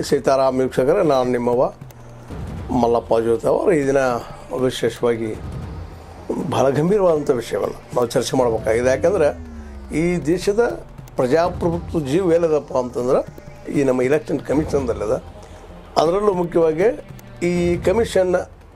ಸೀತಾರಾಮ್ ವೀಕ್ಷಕರೇ ನಾನು ನಿಮ್ಮವ ಮಲ್ಲಪ್ಪ ಜೋತಿ ಅವರು ಈ ದಿನ ವಿಶೇಷವಾಗಿ ಬಹಳ ಗಂಭೀರವಾದಂಥ ವಿಷಯವನ್ನು ನಾವು ಚರ್ಚೆ ಮಾಡಬೇಕಾಗಿದೆ ಯಾಕಂದರೆ ಈ ದೇಶದ ಪ್ರಜಾಪ್ರಭುತ್ವ ಜೀವ ಎಲ್ಲದಪ್ಪ ಅಂತಂದ್ರೆ ಈ ನಮ್ಮ ಇಲೆಕ್ಷನ್ ಕಮಿಷನ್ದಲ್ಲದ ಅದರಲ್ಲೂ ಮುಖ್ಯವಾಗಿ ಈ ಕಮಿಷನ್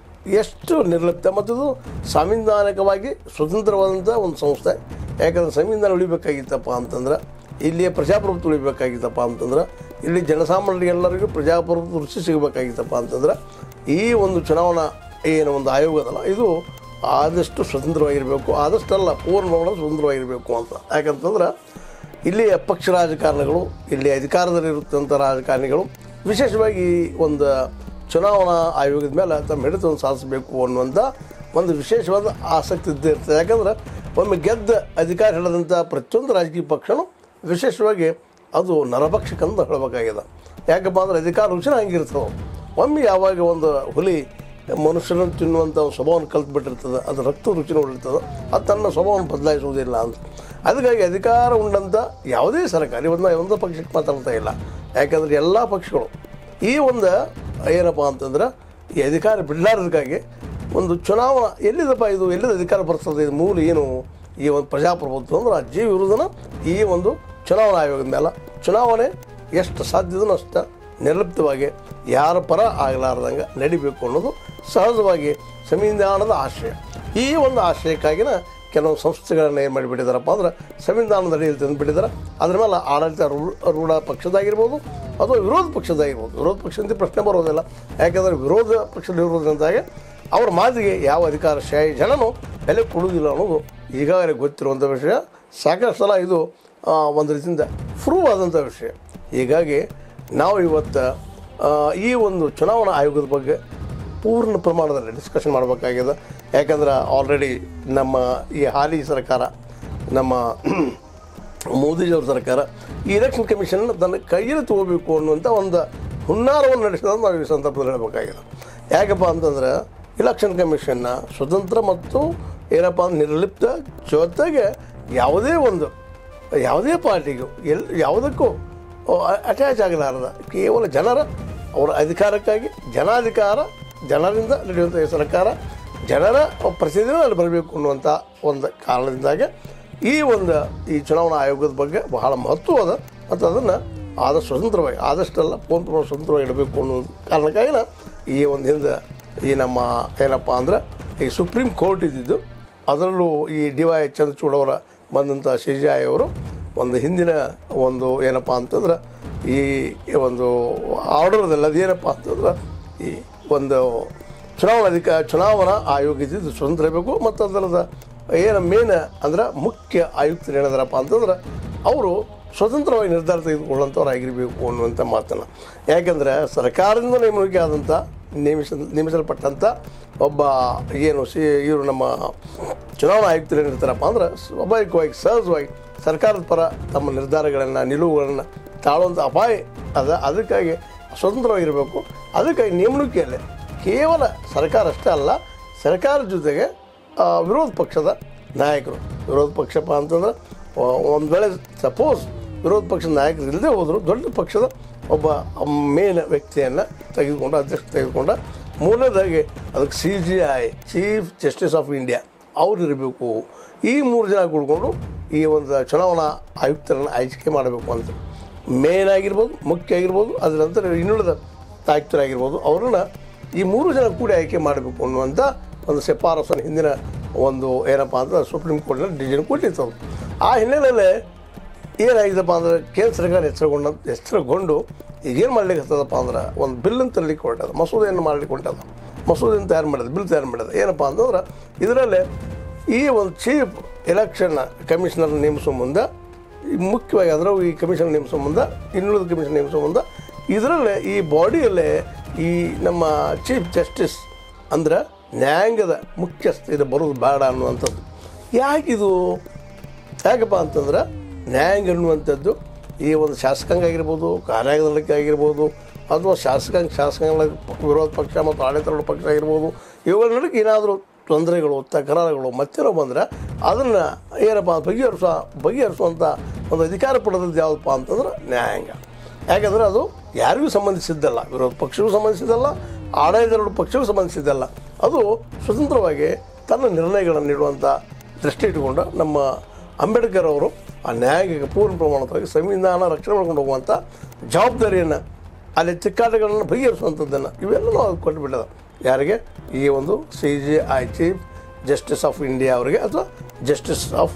ಎಷ್ಟು ನಿರ್ಲಿಪ್ತ ಮತ್ತು ಇದು ಸಾಂವಿಧಾನಿಕವಾಗಿ ಸ್ವತಂತ್ರವಾದಂಥ ಒಂದು ಸಂಸ್ಥೆ ಯಾಕಂದ್ರೆ ಸಂವಿಧಾನ ಉಳಿಬೇಕಾಗಿತ್ತಪ್ಪ ಅಂತಂದ್ರೆ ಇಲ್ಲಿಯ ಪ್ರಜಾಪ್ರಭುತ್ವ ಉಳಿಬೇಕಾಗಿತ್ತಪ್ಪ ಅಂತಂದ್ರೆ ಇಲ್ಲಿ ಜನಸಾಮಾನ್ಯರಿಗೆಲ್ಲರಿಗೂ ಪ್ರಜಾಪ್ರಭುತ್ವ ರುಚಿ ಸಿಗಬೇಕಾಗಿತ್ತಪ್ಪ ಅಂತಂದ್ರೆ ಈ ಒಂದು ಚುನಾವಣಾ ಏನು ಒಂದು ಆಯೋಗ ಅದಲ್ಲ ಇದು ಆದಷ್ಟು ಸ್ವತಂತ್ರವಾಗಿರಬೇಕು ಆದಷ್ಟಲ್ಲ ಪೂರ್ಣವಾಗಿ ಸ್ವತಂತ್ರವಾಗಿರಬೇಕು ಅಂತ ಯಾಕಂತಂದ್ರೆ ಇಲ್ಲಿಯ ಪಕ್ಷ ರಾಜಕಾರಣಿಗಳು ಇಲ್ಲಿ ಅಧಿಕಾರದಲ್ಲಿರುತ್ತಂಥ ರಾಜಕಾರಣಿಗಳು ವಿಶೇಷವಾಗಿ ಈ ಒಂದು ಚುನಾವಣಾ ಆಯೋಗದ ಮೇಲೆ ತಮ್ಮ ಹಿಡಿತವನ್ನು ಸಾಧಿಸಬೇಕು ಅನ್ನುವಂಥ ಒಂದು ವಿಶೇಷವಾದ ಆಸಕ್ತಿ ಇದ್ದೇ ಇರ್ತದೆ ಯಾಕಂದ್ರೆ ಒಮ್ಮೆ ಗೆದ್ದ ಅಧಿಕಾರ ಹಿಡಿದಂಥ ಪ್ರತಿಯೊಂದು ರಾಜಕೀಯ ಪಕ್ಷನೂ ವಿಶೇಷವಾಗಿ ಅದು ನರಭಕ್ಷಕಂತ ಹೇಳಬೇಕಾಗಿದೆ ಯಾಕಪ್ಪ ಅಂದ್ರೆ ಅಧಿಕಾರ ರುಚಿನ ಹಂಗಿರ್ತವೆ ಒಮ್ಮೆ ಯಾವಾಗ ಒಂದು ಹುಲಿ ಮನುಷ್ಯನನ್ನು ತಿನ್ನುವಂಥ ಒಂದು ಸ್ವಭಾವವನ್ನು ಕಲ್ತ್ಬಿಟ್ಟಿರ್ತದೆ ಅದು ರಕ್ತ ರುಚಿನ ಉಳಿರ್ತದೆ ಅದು ತನ್ನ ಸ್ವಭಾವವನ್ನು ಬದಲಾಯಿಸುವುದಿಲ್ಲ ಅಂತ ಅದಕ್ಕಾಗಿ ಅಧಿಕಾರ ಉಂಡಂಥ ಯಾವುದೇ ಸರ್ಕಾರ ಇವತ್ತು ನಾವು ಒಂದು ಪಕ್ಷಕ್ಕೆ ಮಾತಾಡ್ತಾ ಇಲ್ಲ ಯಾಕಂದರೆ ಎಲ್ಲ ಪಕ್ಷಗಳು ಈ ಒಂದು ಏನಪ್ಪ ಅಂತಂದ್ರೆ ಈ ಅಧಿಕಾರ ಬಿಡಲಾರದಕ್ಕಾಗಿ ಒಂದು ಚುನಾವಣಾ ಎಲ್ಲಿದಪ್ಪ ಇದು ಎಲ್ಲಿದ ಅಧಿಕಾರ ಬರ್ತದೆ ಇದು ಮೂಲ ಏನು ಈ ಒಂದು ಪ್ರಜಾಪ್ರಭುತ್ವ ಅಂದ್ರೆ ಆ ಜೀವ ವಿರುದ್ಧನ ಈ ಒಂದು ಚುನಾವಣಾ ಆಯೋಗದ ಮೇಲೆ ಚುನಾವಣೆ ಎಷ್ಟು ಸಾಧ್ಯದನೋ ಅಷ್ಟು ನಿರ್ಲಿಪ್ತವಾಗಿ ಯಾರ ಪರ ಆಗಲಾರ್ದಂಗೆ ನಡಿಬೇಕು ಅನ್ನೋದು ಸಹಜವಾಗಿ ಸಂವಿಧಾನದ ಆಶಯ ಈ ಒಂದು ಆಶಯಕ್ಕಾಗಿನ ಕೆಲವು ಸಂಸ್ಥೆಗಳನ್ನು ಏನು ಮಾಡಿಬಿಟ್ಟಿದ್ದಾರಪ್ಪ ಅಂದ್ರೆ ಸಂವಿಧಾನದ ಅಡಿಯಲ್ಲಿ ತಂದುಬಿಟ್ಟಿದ್ದಾರೆ ಅದ್ರ ಮೇಲೆ ಆಡಳಿತ ರೂ- ರೂಢ ಪಕ್ಷದಾಗಿರ್ಬೋದು ಅಥವಾ ವಿರೋಧ ಪಕ್ಷದಾಗಿರ್ಬೋದು ವಿರೋಧ ಪಕ್ಷದಿಂದ ಪ್ರಶ್ನೆ ಬರೋದಿಲ್ಲ ಯಾಕಂದರೆ ವಿರೋಧ ಪಕ್ಷದಲ್ಲಿರೋದ್ರಿಂದಾಗಿ ಅವ್ರ ಮಾತಿಗೆ ಯಾವ ಅಧಿಕಾರಶಾಹಿ ಜನನೂ ಬೆಲೆ ಕೊಡುವುದಿಲ್ಲ ಅನ್ನೋದು ಈಗಾಗಲೇ ಗೊತ್ತಿರುವಂಥ ವಿಷಯ ಸಾಕಷ್ಟು ಸಲ ಇದು ಆ, ಒಂದು ರೀತಿಯಿಂದ ಪ್ರೂವ್ ಆದಂಥ ವಿಷಯ ಹೀಗಾಗಿ ನಾವು ಇವತ್ತು ಆ, ಈ ಒಂದು ಚುನಾವಣಾ ಆಯೋಗದ ಬಗ್ಗೆ ಪೂರ್ಣ ಪ್ರಮಾಣದಲ್ಲಿ ಡಿಸ್ಕಷನ್ ಮಾಡಬೇಕಾಗಿದೆ ಯಾಕಂದ್ರೆ ಆಲ್ರೆಡಿ ನಮ್ಮ ಈ ಹಾಲಿ ಸರ್ಕಾರ ನಮ್ಮ ಮೋದಿಜಿಯವ್ರ ಸರ್ಕಾರ ಈ ಎಲೆಕ್ಷನ್ ಕಮಿಷನ್ ತನ್ನ ಕೈಯಲ್ಲಿ ತಗೋಬೇಕು ಅನ್ನುವಂಥ ಒಂದು ಹುನ್ನಾರವನ್ನು ನಡೆಸಿದ ನಾವು ಈ ಸಂದರ್ಭದಲ್ಲಿ ಹೇಳಬೇಕಾಗಿದೆ ಯಾಕಪ್ಪ ಅಂತಂದ್ರೆ ಇಲೆಕ್ಷನ್ ಕಮಿಷನ್ನ ಸ್ವತಂತ್ರ ಮತ್ತು ಏನಪ್ಪ ಅಂದ್ರೆ ನಿರ್ಲಿಪ್ತ ಜೊತೆಗೆ ಯಾವುದೇ ಒಂದು ಯಾವುದೇ ಪಾರ್ಟಿಗೂ ಎಲ್ ಯಾವುದಕ್ಕೂ ಅಟ್ಯಾಚ್ ಆಗಲಾರದ ಕೇವಲ ಜನರ ಅವರ ಅಧಿಕಾರಕ್ಕಾಗಿ ಜನಾಧಿಕಾರ ಜನರಿಂದ ನಡೆಯುವಂಥ ಈ ಸರ್ಕಾರ ಜನರ ಪ್ರತಿದಿನ ಅಲ್ಲಿ ಬರಬೇಕು ಅನ್ನುವಂಥ ಒಂದು ಕಾರಣದಿಂದಾಗಿ ಈ ಒಂದು ಈ ಚುನಾವಣಾ ಆಯೋಗದ ಬಗ್ಗೆ ಬಹಳ ಮಹತ್ವವಾದ ಮತ್ತು ಅದನ್ನು ಆದಷ್ಟು ಸ್ವತಂತ್ರವಾಗಿ ಆದಷ್ಟೆಲ್ಲ ಪೂರ್ಣ ಸ್ವತಂತ್ರವಾಗಿ ಇಡಬೇಕು ಅನ್ನೋ ಕಾರಣಕ್ಕಾಗಿನ ಈ ಒಂದು ಹಿಂದೆ ಈ ನಮ್ಮ ಏನಪ್ಪ ಅಂದ್ರೆ ಈ ಸುಪ್ರೀಂ ಕೋರ್ಟ್ ಇದ್ದಿದ್ದು ಅದರಲ್ಲೂ ಈ ಡಿ ವೈ ಚಂದ್ರಚೂಡ್ ಅವರ ಬಂದಂಥ ಸಿ ಜಿ ಐ ಅವರು ಒಂದು ಹಿಂದಿನ ಒಂದು ಏನಪ್ಪ ಅಂತಂದ್ರೆ ಈ ಒಂದು ಆರ್ಡರ್ದಲ್ಲಿ ಅದೇನಪ್ಪ ಅಂತಂದ್ರೆ ಈ ಒಂದು ಚುನಾವಣಾ ಅಧಿಕ ಚುನಾವಣಾ ಆಯೋಗ ಇದ್ದಿದ್ದು ಸ್ವತಂತ್ರ ಇರಬೇಕು ಮತ್ತು ಅದರದ ಏನು ಮೇನ್ ಅಂದ್ರೆ ಮುಖ್ಯ ಆಯುಕ್ತರು ಏನಿದಾರಪ್ಪ ಅಂತಂದ್ರೆ ಅವರು ಸ್ವತಂತ್ರವಾಗಿ ನಿರ್ಧಾರ ತೆಗೆದುಕೊಳ್ಳುವಂಥವ್ರು ಆಗಿರಬೇಕು ಅನ್ನುವಂಥ ಮಾತನ್ನು ಯಾಕೆಂದರೆ ಸರ್ಕಾರದಿಂದ ನೇಮಕ ಆದಂಥ ನೇಮಿಸ ನೇಮಿಸಲ್ಪಟ್ಟಂಥ ಒಬ್ಬ ಏನು ಸಿ ಇವರು ನಮ್ಮ ಚುನಾವಣಾ ಆಯುಕ್ತರು ಏನಿರ್ತಾರಪ್ಪ ಅಂದ್ರೆ ಸ್ವಾಭಾವಿಕವಾಗಿ ಸಹಜವಾಗಿ ಸರ್ಕಾರದ ಪರ ತಮ್ಮ ನಿರ್ಧಾರಗಳನ್ನು ನಿಲುವುಗಳನ್ನು ತಾಳುವಂಥ ಅಪಾಯ ಅದ ಅದಕ್ಕಾಗಿ ಸ್ವತಂತ್ರವಾಗಿರಬೇಕು ಅದಕ್ಕಾಗಿ ನೇಮಣಿಕೆಯಲ್ಲಿ ಕೇವಲ ಸರ್ಕಾರ ಅಷ್ಟೇ ಅಲ್ಲ ಸರ್ಕಾರದ ಜೊತೆಗೆ ಆ, ವಿರೋಧ ಪಕ್ಷದ ನಾಯಕರು ವಿರೋಧ ಪಕ್ಷಪ್ಪ ಅಂತಂದ್ರೆ ಒಂದು ವೇಳೆ ಸಪೋಸ್ ವಿರೋಧ ಪಕ್ಷದ ನಾಯಕರು ಇಲ್ಲದೆ ಹೋದರೂ ದೊಡ್ಡ ಪಕ್ಷದ ಒಬ್ಬ ಮೇನ್ ವ್ಯಕ್ತಿಯನ್ನು ತೆಗೆದುಕೊಂಡು ಅಧ್ಯಕ್ಷ ತೆಗೆದುಕೊಂಡ ಮೂರನೇದಾಗಿ ಅದಕ್ಕೆ C J I chief justice of India ಅವ್ರು ಇರಬೇಕು ಈ ಮೂರು ಜನ ಕೂಡ್ಕೊಂಡು ಈ ಒಂದು ಚುನಾವಣಾ ಆಯುಕ್ತರನ್ನು ಆಯ್ಕೆ ಮಾಡಬೇಕು ಅಂತ ಮೇನ್ ಆಗಿರ್ಬೋದು ಮುಖ್ಯ ಆಗಿರ್ಬೋದು ಅದರ ನಂತರ ಇನ್ನುಳಿದ ಆಯುಕ್ತರಾಗಿರ್ಬೋದು ಅವ್ರನ್ನ ಈ ಮೂರು ಜನ ಕೂಡಿ ಆಯ್ಕೆ ಮಾಡಬೇಕು ಅನ್ನುವಂಥ ಒಂದು ಶಿಫಾರಸನ್ನು ಹಿಂದಿನ ಒಂದು ಏನಪ್ಪ ಅಂತ ಸುಪ್ರೀಂ ಕೋರ್ಟ್ನಲ್ಲಿ ಡಿಸಿಷನ್ ಕೊಟ್ಟಿತ್ತು ಅದು. ಆ ಹಿನ್ನೆಲೆಯಲ್ಲಿ ಏನಾಗಿದೆಪ್ಪ ಅಂದ್ರೆ ಕೇಂದ್ರ ಸರ್ಕಾರ ಎಚ್ಚರಗೊಂಡ ಎಚ್ಚರಗೊಂಡು ಈಗೇನು ಮಾಡ್ಲಿಕ್ಕೆ ಹತ್ತದಪ್ಪ ಅಂದ್ರೆ ಒಂದು ಬಿಲ್ಲನ್ನು ತರಲಿಕ್ಕೆ ಹೊರಟದ ಮಸೂದೆಯನ್ನು ಮಾಡ್ಲಿಕ್ಕೆ ಹೊಂಟದ ಮಸೂದೆಯನ್ನು ತಯಾರು ಮಾಡಿದೆ ಬಿಲ್ ತಯಾರು ಮಾಡಿದೆ ಏನಪ್ಪ ಅಂತಂದ್ರೆ ಇದರಲ್ಲಿ ಈ ಒಂದು ಚೀಫ್ ಎಲೆಕ್ಷನ್ ಕಮಿಷನರ್ ನೇಮಿಸೋ ಮುಂದೆ ಈ ಮುಖ್ಯವಾಗಿ ಅದರ ಈ ಕಮಿಷನ್ ನೇಮಿಸೋ ಮುಂದೆ ಇನ್ನುಳಿದ ಕಮಿಷನ್ ನೇಮಿಸೋ ಮುಂದೆ ಇದರಲ್ಲೇ ಈ ಬಾಡಿಯಲ್ಲೇ ಈ ನಮ್ಮ ಚೀಫ್ ಜಸ್ಟಿಸ್ ಅಂದ್ರೆ ನ್ಯಾಯಾಂಗದ ಮುಖ್ಯಸ್ಥ ಇದು ಬರೋದು ಬೇಡ ಅನ್ನುವಂಥದ್ದು ಯಾಕಿದು ಯಾಕಪ್ಪ ಅಂತಂದ್ರೆ ನ್ಯಾಯಾಂಗ ಅನ್ನುವಂಥದ್ದು ಈ ಒಂದು ಶಾಸಕಾಂಗ ಆಗಿರ್ಬೋದು ಕಾರ್ಯಾಂಗದಳಿಕೆ ಆಗಿರ್ಬೋದು ಅಥವಾ ಶಾಸಕಾಂಗ ಶಾಸಕಾಂಗ ವಿರೋಧ ಪಕ್ಷ ಮತ್ತು ಆಡಳಿತಾರೂಢ ಪಕ್ಷ ಆಗಿರ್ಬೋದು ಇವುಗಳ ನಡುವೆ ಏನಾದರೂ ತೊಂದರೆಗಳು ತಕರಾರುಗಳು ಮತ್ತೇನೋ ಬಂದರೆ ಅದನ್ನು ಏನಪ್ಪ ಬಗೆಹರಿಸೋ ಬಗೆಹರಿಸುವಂಥ ಒಂದು ಅಧಿಕಾರ ಪಡೆದದ್ದು ಯಾವುದಪ್ಪ ಅಂತಂದ್ರೆ ನ್ಯಾಯಾಂಗ ಯಾಕಂದರೆ ಅದು ಯಾರಿಗೂ ಸಂಬಂಧಿಸಿದ್ದಲ್ಲ ವಿರೋಧ ಪಕ್ಷಕ್ಕೂ ಸಂಬಂಧಿಸಿದ್ದಲ್ಲ ಆಡಳಿತಾರೂಢ ಪಕ್ಷಕ್ಕೂ ಸಂಬಂಧಿಸಿದ್ದಲ್ಲ ಅದು ಸ್ವತಂತ್ರವಾಗಿ ತನ್ನ ನಿರ್ಣಯಗಳನ್ನು ನೀಡುವಂಥ ದೃಷ್ಟಿ ಇಟ್ಟುಕೊಂಡು ನಮ್ಮ ಅಂಬೇಡ್ಕರ್ ಅವರು ಆ ನ್ಯಾಯಕ್ಕೆ ಪೂರ್ಣ ಪ್ರಮಾಣವಾಗಿ ಸಂವಿಧಾನ ರಕ್ಷಣೆ ಮಾಡ್ಕೊಂಡು ಹೋಗುವಂಥ ಜವಾಬ್ದಾರಿಯನ್ನು ಅಲ್ಲಿ ಚಿಕ್ಕಾಟಗಳನ್ನು ಬಗೆಹರಿಸುವಂಥದ್ದನ್ನು ಇವೆಲ್ಲನೂ ಅದು ಕೊಟ್ಟುಬಿಟ್ಟದ ಯಾರಿಗೆ ಈ ಒಂದು C J I chief justice of India ಅವರಿಗೆ ಅಥವಾ ಜಸ್ಟಿಸ್ ಆಫ್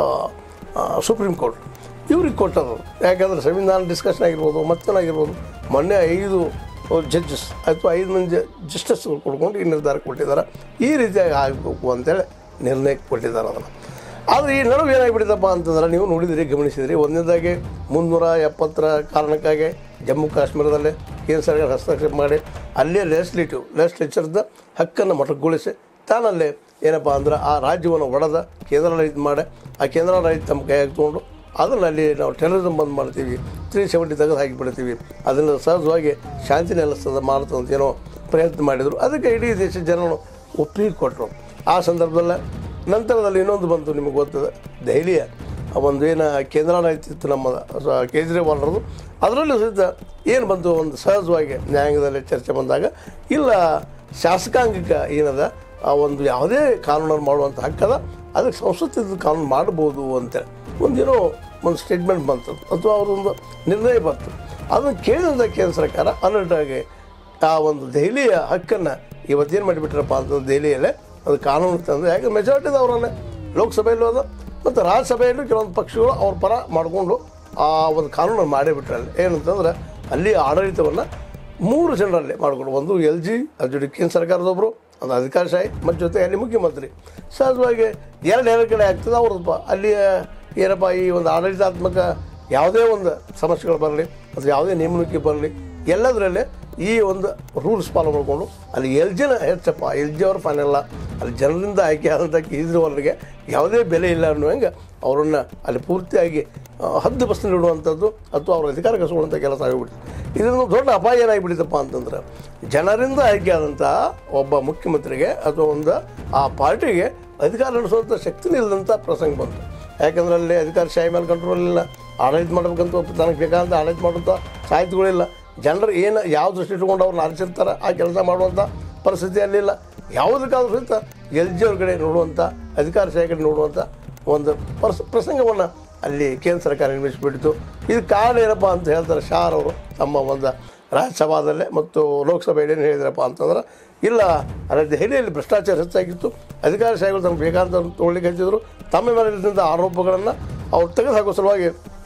ಸುಪ್ರೀಂ ಕೋರ್ಟ್ ಇವ್ರಿಗೆ ಕೊಟ್ಟರು ಯಾಕಂದರೆ ಸಂವಿಧಾನ ಡಿಸ್ಕಷನ್ ಆಗಿರ್ಬೋದು ಮತ್ತೇನಾಗಿರ್ಬೋದು ಮೊನ್ನೆ ಐದು ಜಡ್ಜಸ್ ಅಥವಾ ಐದು ಮಂದಿ ಜಸ್ಟಿಸ್ಗಳು ಕೊಡ್ಕೊಂಡು ಈ ನಿರ್ಧಾರ ಕೊಟ್ಟಿದ್ದಾರೆ ಈ ರೀತಿಯಾಗಿ ಆಗಬೇಕು ಅಂತೇಳಿ ನಿರ್ಣಯಕ್ಕೆ ಕೊಟ್ಟಿದ್ದಾರೆ ಅದನ್ನು ಆದರೆ ಈ ನಡುವೆ ಏನಾಗಿಬಿಟ್ಟಿದಪ್ಪ ಅಂತಂದ್ರೆ ನೀವು ನೋಡಿದಿರಿ ಗಮನಿಸಿದಿರಿ ಒಂದನೇದಾಗಿ ಮುನ್ನೂರ ಎಪ್ಪತ್ತರ ಕಾರಣಕ್ಕಾಗಿ ಜಮ್ಮು ಕಾಶ್ಮೀರದಲ್ಲೇ ಕೇಂದ್ರ ಸರ್ಕಾರ ಹಸ್ತಕ್ಷೇಪ ಮಾಡಿ ಅಲ್ಲೇ ಲೆಜಿಸ್ಲೇಟಿವ್ ಲೆಜಿಸ್ಲೇಚರ್ದ ಹಕ್ಕನ್ನು ಮೊಟಕುಗೊಳಿಸಿ ತಾನಲ್ಲೇ ಏನಪ್ಪ ಅಂದ್ರೆ ಆ ರಾಜ್ಯವನ್ನು ಒಡೆದ ಕೇಂದ್ರಾಡಳಿತ ಮಾಡಿ ಆ ಕೇಂದ್ರಾಡಳಿತ ತಮ್ಮ ಕೈಯಾಗಿ ತೊಗೊಂಡು ಅದನ್ನು ಅಲ್ಲಿ ನಾವು ಟೆರರಿಸಮ್ ಬಂದ್ ಮಾಡ್ತೀವಿ ತ್ರೀ ಸೆವೆಂಟಿ ತೆಗೆದು ಹಾಕಿಬಿಡ್ತೀವಿ ಅದನ್ನು ಸಹಜವಾಗಿ ಶಾಂತಿ ನೆಲೆಸ್ತದ ಮಾಡ್ತದೆ ಅಂತ ಏನೋ ಪ್ರಯತ್ನ ಮಾಡಿದರು ಅದಕ್ಕೆ ಇಡೀ ದೇಶದ ಜನರು ಒಪ್ಪಿಗೆ ಕೊಟ್ಟರು ಆ ಸಂದರ್ಭದಲ್ಲೇ ನಂತರದಲ್ಲಿ ಇನ್ನೊಂದು ಬಂತು ನಿಮಗೆ ಗೊತ್ತದೆ ದೆಹಲಿಯ ಆ ಒಂದು ಏನು ಕೇಂದ್ರಾಡಳಿತ ಇತ್ತು ನಮ್ಮ ಸ- ಕೇಜ್ರಿವಾಲ್ರದು ಅದರಲ್ಲೂ ಸಹಿತ ಏನು ಬಂತು ಒಂದು ಸಹಜವಾಗಿ ನ್ಯಾಯಾಂಗದಲ್ಲಿ ಚರ್ಚೆ ಬಂದಾಗ ಇಲ್ಲ ಶಾಸಕಾಂಗಿಕ ಏನದ ಆ ಒಂದು ಯಾವುದೇ ಕಾನೂನನ್ನು ಮಾಡುವಂಥ ಹಕ್ಕದ ಅದಕ್ಕೆ ಸಂಸತ್ತಿನ ಕಾನೂನು ಮಾಡ್ಬೋದು ಅಂತೇಳಿ ಒಂದೇನೋ ಒಂದು ಸ್ಟೇಟ್ಮೆಂಟ್ ಬಂತು ಅಥವಾ ಅವ್ರದ್ದೊಂದು ನಿರ್ಣಯ ಬಂತು ಅದನ್ನು ಕೇಳಿದ ಕೇಂದ್ರ ಸರ್ಕಾರ ಅಲರ್ಟಾಗಿ ಆ ಒಂದು ದೆಹಲಿಯ ಹಕ್ಕನ್ನು ಇವತ್ತೇನು ಮಾಡಿಬಿಟ್ರಪ್ಪ ಅಂತಂದ್ರೆ ದೆಹಲಿಯಲ್ಲೇ ಅದು ಕಾನೂನು ತಂದು ಯಾಕೆ ಮೆಜಾರಿಟಿದವರನ್ನೇ ಲೋಕಸಭೆಯಲ್ಲೂ ಅದ ಮತ್ತು ರಾಜ್ಯಸಭೆಯಲ್ಲೂ ಕೆಲವೊಂದು ಪಕ್ಷಗಳು ಅವ್ರ ಪರ ಮಾಡಿಕೊಂಡು ಆ ಒಂದು ಕಾನೂನನ್ನು ಮಾಡೇ ಬಿಟ್ರೆ ಅಲ್ಲಿ ಏನಂತಂದ್ರೆ ಅಲ್ಲಿ ಆಡಳಿತವನ್ನು ಮೂರು ಜನರಲ್ಲಿ ಮಾಡಿಕೊಂಡು ಒಂದು ಎಲ್ ಜಿ ಅದ್ರ ಜೊತೆ ಕೇಂದ್ರ ಸರ್ಕಾರದೊಬ್ಬರು ಒಂದು ಅಧಿಕಾರಶಾಹಿ ಮತ್ತು ಜೊತೆ ಅಲ್ಲಿ ಮುಖ್ಯಮಂತ್ರಿ ಸಹಜವಾಗಿ ಎರಡು ಎರಡು ಕಡೆ ಆಗ್ತದೆ ಅವ್ರದ್ದಪ್ಪ ಅಲ್ಲಿ ಏನಪ್ಪ ಈ ಒಂದು ಆಡಳಿತಾತ್ಮಕ ಯಾವುದೇ ಒಂದು ಸಮಸ್ಯೆಗಳು ಬರಲಿ ಅಥವಾ ಯಾವುದೇ ನೇಮಣಿಕೆ ಬರಲಿ ಎಲ್ಲದರಲ್ಲೇ ಈ ಒಂದು ರೂಲ್ಸ್ ಫಾಲೋ ಮಾಡಿಕೊಂಡು ಅಲ್ಲಿ ಎಲ್ ಜಿನ ಹೆಚ್ಚಪ್ಪ ಎಲ್ ಜಿ ಅವ್ರ ಫೈನಲ್ಲ ಅಲ್ಲಿ ಜನರಿಂದ ಆಯ್ಕೆ ಆದಂಥ ಕೇಜ್ರಿವಾಲ್ರಿಗೆ ಯಾವುದೇ ಬೆಲೆ ಇಲ್ಲ ಅನ್ನುವಂಗೆ ಅವರನ್ನು ಅಲ್ಲಿ ಪೂರ್ತಿಯಾಗಿ ಆ, ಹದ್ದು ಬಸ್ನಲ್ಲಿ ಇಡುವಂಥದ್ದು ಅಥವಾ ಅವ್ರ ಅಧಿಕಾರ ಕಸ್ಕೊಳ್ಳುವಂಥ ಕೆಲಸ ಆಗಿಬಿಡ್ತು ಇದರಿಂದ ದೊಡ್ಡ ಅಪಾಯ ಏನಾಗಿಬಿಟ್ಟಿದಪ್ಪ ಅಂತಂದ್ರೆ ಜನರಿಂದ ಆಯ್ಕೆ ಆದಂಥ ಒಬ್ಬ ಮುಖ್ಯಮಂತ್ರಿಗೆ ಅಥವಾ ಒಂದು ಆ ಪಾರ್ಟಿಗೆ ಅಧಿಕಾರ ನಡೆಸುವಂಥ ಶಕ್ತಿನೇ ಇಲ್ಲದಂಥ ಪ್ರಸಂಗ ಬಂತು ಯಾಕಂದ್ರೆ ಅಲ್ಲಿ ಅಧಿಕಾರಶಾಹಿ ಮೇಲೆ ಕಂಟ್ರೋಲ್ ಇಲ್ಲ ಆಡಳಿತ ಮಾಡ್ಬೇಕಂತ ತನಗೆ ಬೇಕಾದಂಥ ಆಡಳಿತ ಮಾಡುವಂಥ ಸಾಹಿತ್ಯಗಳಿಲ್ಲ ಜನರು ಏನು ಯಾವ ದೃಷ್ಟಿ ಇಟ್ಕೊಂಡು ಅವ್ರನ್ನ ಆರಿಸಿರ್ತಾರೆ ಆ ಕೆಲಸ ಮಾಡುವಂಥ ಪರಿಸ್ಥಿತಿ ಅಲ್ಲಿಲ್ಲ ಯಾವುದಕ್ಕಾದ್ರೂ ಸಹಿತ ಎಲ್ ಜಿ ಅವ್ರ ಕಡೆ ನೋಡುವಂಥ ಅಧಿಕಾರಶಾಹಿ ಕಡೆ ನೋಡುವಂಥ ಒಂದು ಪರ್ಸ್ ಪ್ರಸಂಗವನ್ನು ಅಲ್ಲಿ ಕೇಂದ್ರ ಸರ್ಕಾರ ನಿರ್ಮಿಸಿಬಿಟ್ಟಿತು ಇದು ಕಾರಣ ಏನಪ್ಪ ಅಂತ ಹೇಳ್ತಾರೆ ಶಾರ್ ಅವರು ತಮ್ಮ ಒಂದು ರಾಜ್ಯಸಭಾದಲ್ಲೇ ಮತ್ತು ಲೋಕಸಭೆಯಲ್ಲಿ ಏನು ಹೇಳಿದ್ರಪ್ಪ ಅಂತಂದ್ರೆ ಇಲ್ಲ ಅಲ್ಲಿ ದೆಹಲಿಯಲ್ಲಿ ಭ್ರಷ್ಟಾಚಾರ ಹೆಚ್ಚಾಗಿತ್ತು ಅಧಿಕಾರಶಾಹಿಗಳು ತಮ್ಗೆ ಬೇಕಾದಂತ ತೊಗೊಳ್ಳಿಕ್ಕೆ ಹಚ್ಚಿದ್ರು ತಮ್ಮ ಮೇಲೆ ಇದ್ದಂಥ ಆರೋಪಗಳನ್ನು ಅವ್ರು ತೆಗೆದುಹಾಕೋ ಸಲುವಾಗಿ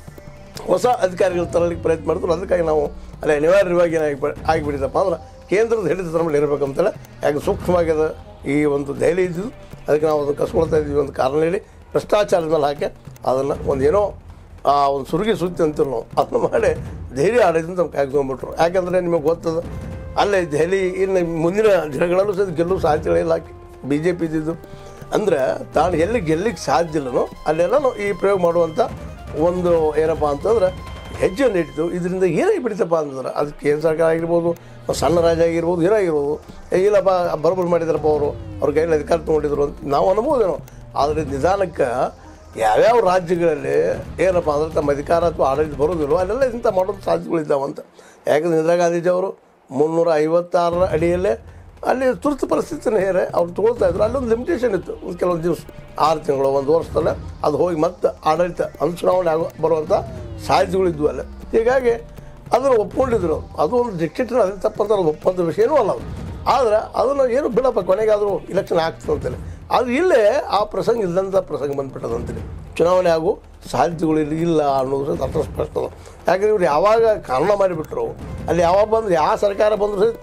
ಹೊಸ ಅಧಿಕಾರಿಗಳು ತರಲಿಕ್ಕೆ ಪ್ರಯತ್ನ ಮಾಡಿದ್ರು ಅದಕ್ಕಾಗಿ ನಾವು ಅಲ್ಲಿ ಅನಿವಾರ್ಯವಾಗಿ ಏನಾಗಿ ಆಗಿಬಿಟ್ಟಿದಪ್ಪ ಅಂದ್ರೆ ಕೇಂದ್ರದ ಹಿಡಿತ ನಮ್ಮಲ್ಲಿ ಇರಬೇಕಂತೇಳಿ ಯಾಕೆ ಸೂಕ್ಷ್ಮವಾಗಿ ಅದು ಈ ಒಂದು ದೆಹಲಿ ಇದ್ದಿದ್ದು ಅದಕ್ಕೆ ನಾವು ಅದನ್ನು ಕಸ್ಕೊಳ್ತಾ ಇದ್ವಿ ಒಂದು ಕಾರಣ ಹೇಳಿ ಭ್ರಷ್ಟಾಚಾರದ ಮೇಲೆ ಹಾಕಿ ಅದನ್ನು ಒಂದು ಏನೋ ಆ ಒಂದು ಸುರುಗಿ ಸುತ್ತಿ ಅಂತೀವಿ ನಾವು ಅದನ್ನು ಮಾಡಿ ದೆಹಲಿ ಆಡಳಿತ ನಮ್ಮ ಕೈಗೆ ತೊಗೊಂಡ್ಬಿಟ್ರು ಯಾಕಂದರೆ ನಿಮಗೆ ಗೊತ್ತದ ಅಲ್ಲೇ ದೆಹಲಿ ಇನ್ನು ಮುಂದಿನ ದಿನಗಳಲ್ಲೂ ಸಹಿತ ಗೆಲ್ಲುವ ಸಾಧ್ಯತೆಗಳಿಲ್ಲ ಬಿ ಜೆ ಪಿ ಇದ್ದಿದ್ದು ಅಂದರೆ ತಾನು ಎಲ್ಲಿ ಗೆಲ್ಲಿಕ್ಕೆ ಸಾಧ್ಯ ಇಲ್ಲನೋ ಅಲ್ಲೆಲ್ಲ ಈ ಪ್ರಯೋಗ ಮಾಡುವಂಥ ಒಂದು ಏನಪ್ಪ ಅಂತಂದ್ರೆ ಹೆಜ್ಜೆ ಇಟ್ಟಿದ್ದು ಇದರಿಂದ ಏನಾಗಿ ಬಿಡ್ತಪ್ಪ ಅಂತಂದ್ರೆ ಅದು ಕೇಂದ್ರ ಸರ್ಕಾರ ಆಗಿರ್ಬೋದು ಸಣ್ಣ ರಾಜ್ಯ ಆಗಿರ್ಬೋದು ಏನಾಗಿರ್ಬೋದು ಏ ಇಲ್ಲಪ್ಪ ಬರೋಬ್ಬರಿ ಮಾಡಿದಾರಪ್ಪ ಅವರು ಅವ್ರ ಕೈಯಲ್ಲಿ ಅಧಿಕಾರ ತೊಗೊಂಡಿದ್ರು ಅಂತ ನಾವು ಅನ್ಬೋದೇನೋ ಆದರೆ ನಿಧಾನಕ್ಕೆ ಯಾವ್ಯಾವ ರಾಜ್ಯಗಳಲ್ಲಿ ಏನಪ್ಪ ಅಂದ್ರೆ ತಮ್ಮ ಅಧಿಕಾರ ಅಥವಾ ಆಡಳಿತ ಬರೋದಿಲ್ಲೋ ಅಲ್ಲೆಲ್ಲ ಇಂಥ ಮಾಡೋದು ಸಾಧ್ಯತೆಗಳಿದ್ದಾವಂತ ಯಾಕಂದ್ರೆ ಇಂದಿರಾ ಗಾಂಧೀಜಿ ಅವರು ಮುನ್ನೂರ ಐವತ್ತಾರರ ಅಡಿಯಲ್ಲೇ ಅಲ್ಲಿ ತುರ್ತು ಪರಿಸ್ಥಿತಿನ ಹೇರೆ ಅವ್ರು ತೊಗೊಳ್ತಾ ಇದ್ರು ಅಲ್ಲೊಂದು ಲಿಮಿಟೇಷನ್ ಇತ್ತು ಒಂದು ಕೆಲವೊಂದು ದಿವಸ ಆರು ತಿಂಗಳು ಒಂದು ವರ್ಷದಲ್ಲೇ ಅದು ಹೋಗಿ ಮತ್ತೆ ಆಡಳಿತ ಅನುಚುನಾವಣೆ ಆಗೋ ಬರುವಂಥ ಸಾಧ್ಯತೆಗಳಿದ್ವು ಅಲ್ಲೇ ಹೀಗಾಗಿ ಅದನ್ನು ಒಪ್ಕೊಂಡಿದ್ರು ಅದು ಒಂದು ಡಿಕ್ಟೇಟರ್ ಅದೇ ತಪ್ಪಂತ ಒಪ್ಪಂತ ವಿಷಯನೂ ಅಲ್ಲ ಅದು ಆದರೆ ಅದನ್ನು ಏನು ಬಿಡಪ್ಪ ಕೊನೆಗಾದರೂ ಇಲೆಕ್ಷನ್ ಆಗ್ತದೆ ಅಂತೇಳಿ ಅದು ಇಲ್ಲೇ ಆ ಪ್ರಸಂಗ ಇಲ್ಲದಂಥ ಪ್ರಸಂಗ ಬಂದ್ಬಿಟ್ಟದಂತೇಳಿ ಚುನಾವಣೆ ಆಗೋ ಸಾಧ್ಯತೆಗಳು ಇಲ್ಲಿ ಇಲ್ಲ ಅನ್ನೋದು ಸಹಿತ ಅರ್ಥ ಸ್ಪಷ್ಟ ಅದ. ಯಾಕಂದ್ರೆ ಇವ್ರು ಯಾವಾಗ ಕಾರಣ ಮಾಡಿಬಿಟ್ರು ಅಲ್ಲಿ ಯಾವಾಗ ಬಂದ್ರೆ ಯಾವ ಸರ್ಕಾರ ಬಂದರೂ ಸಹಿತ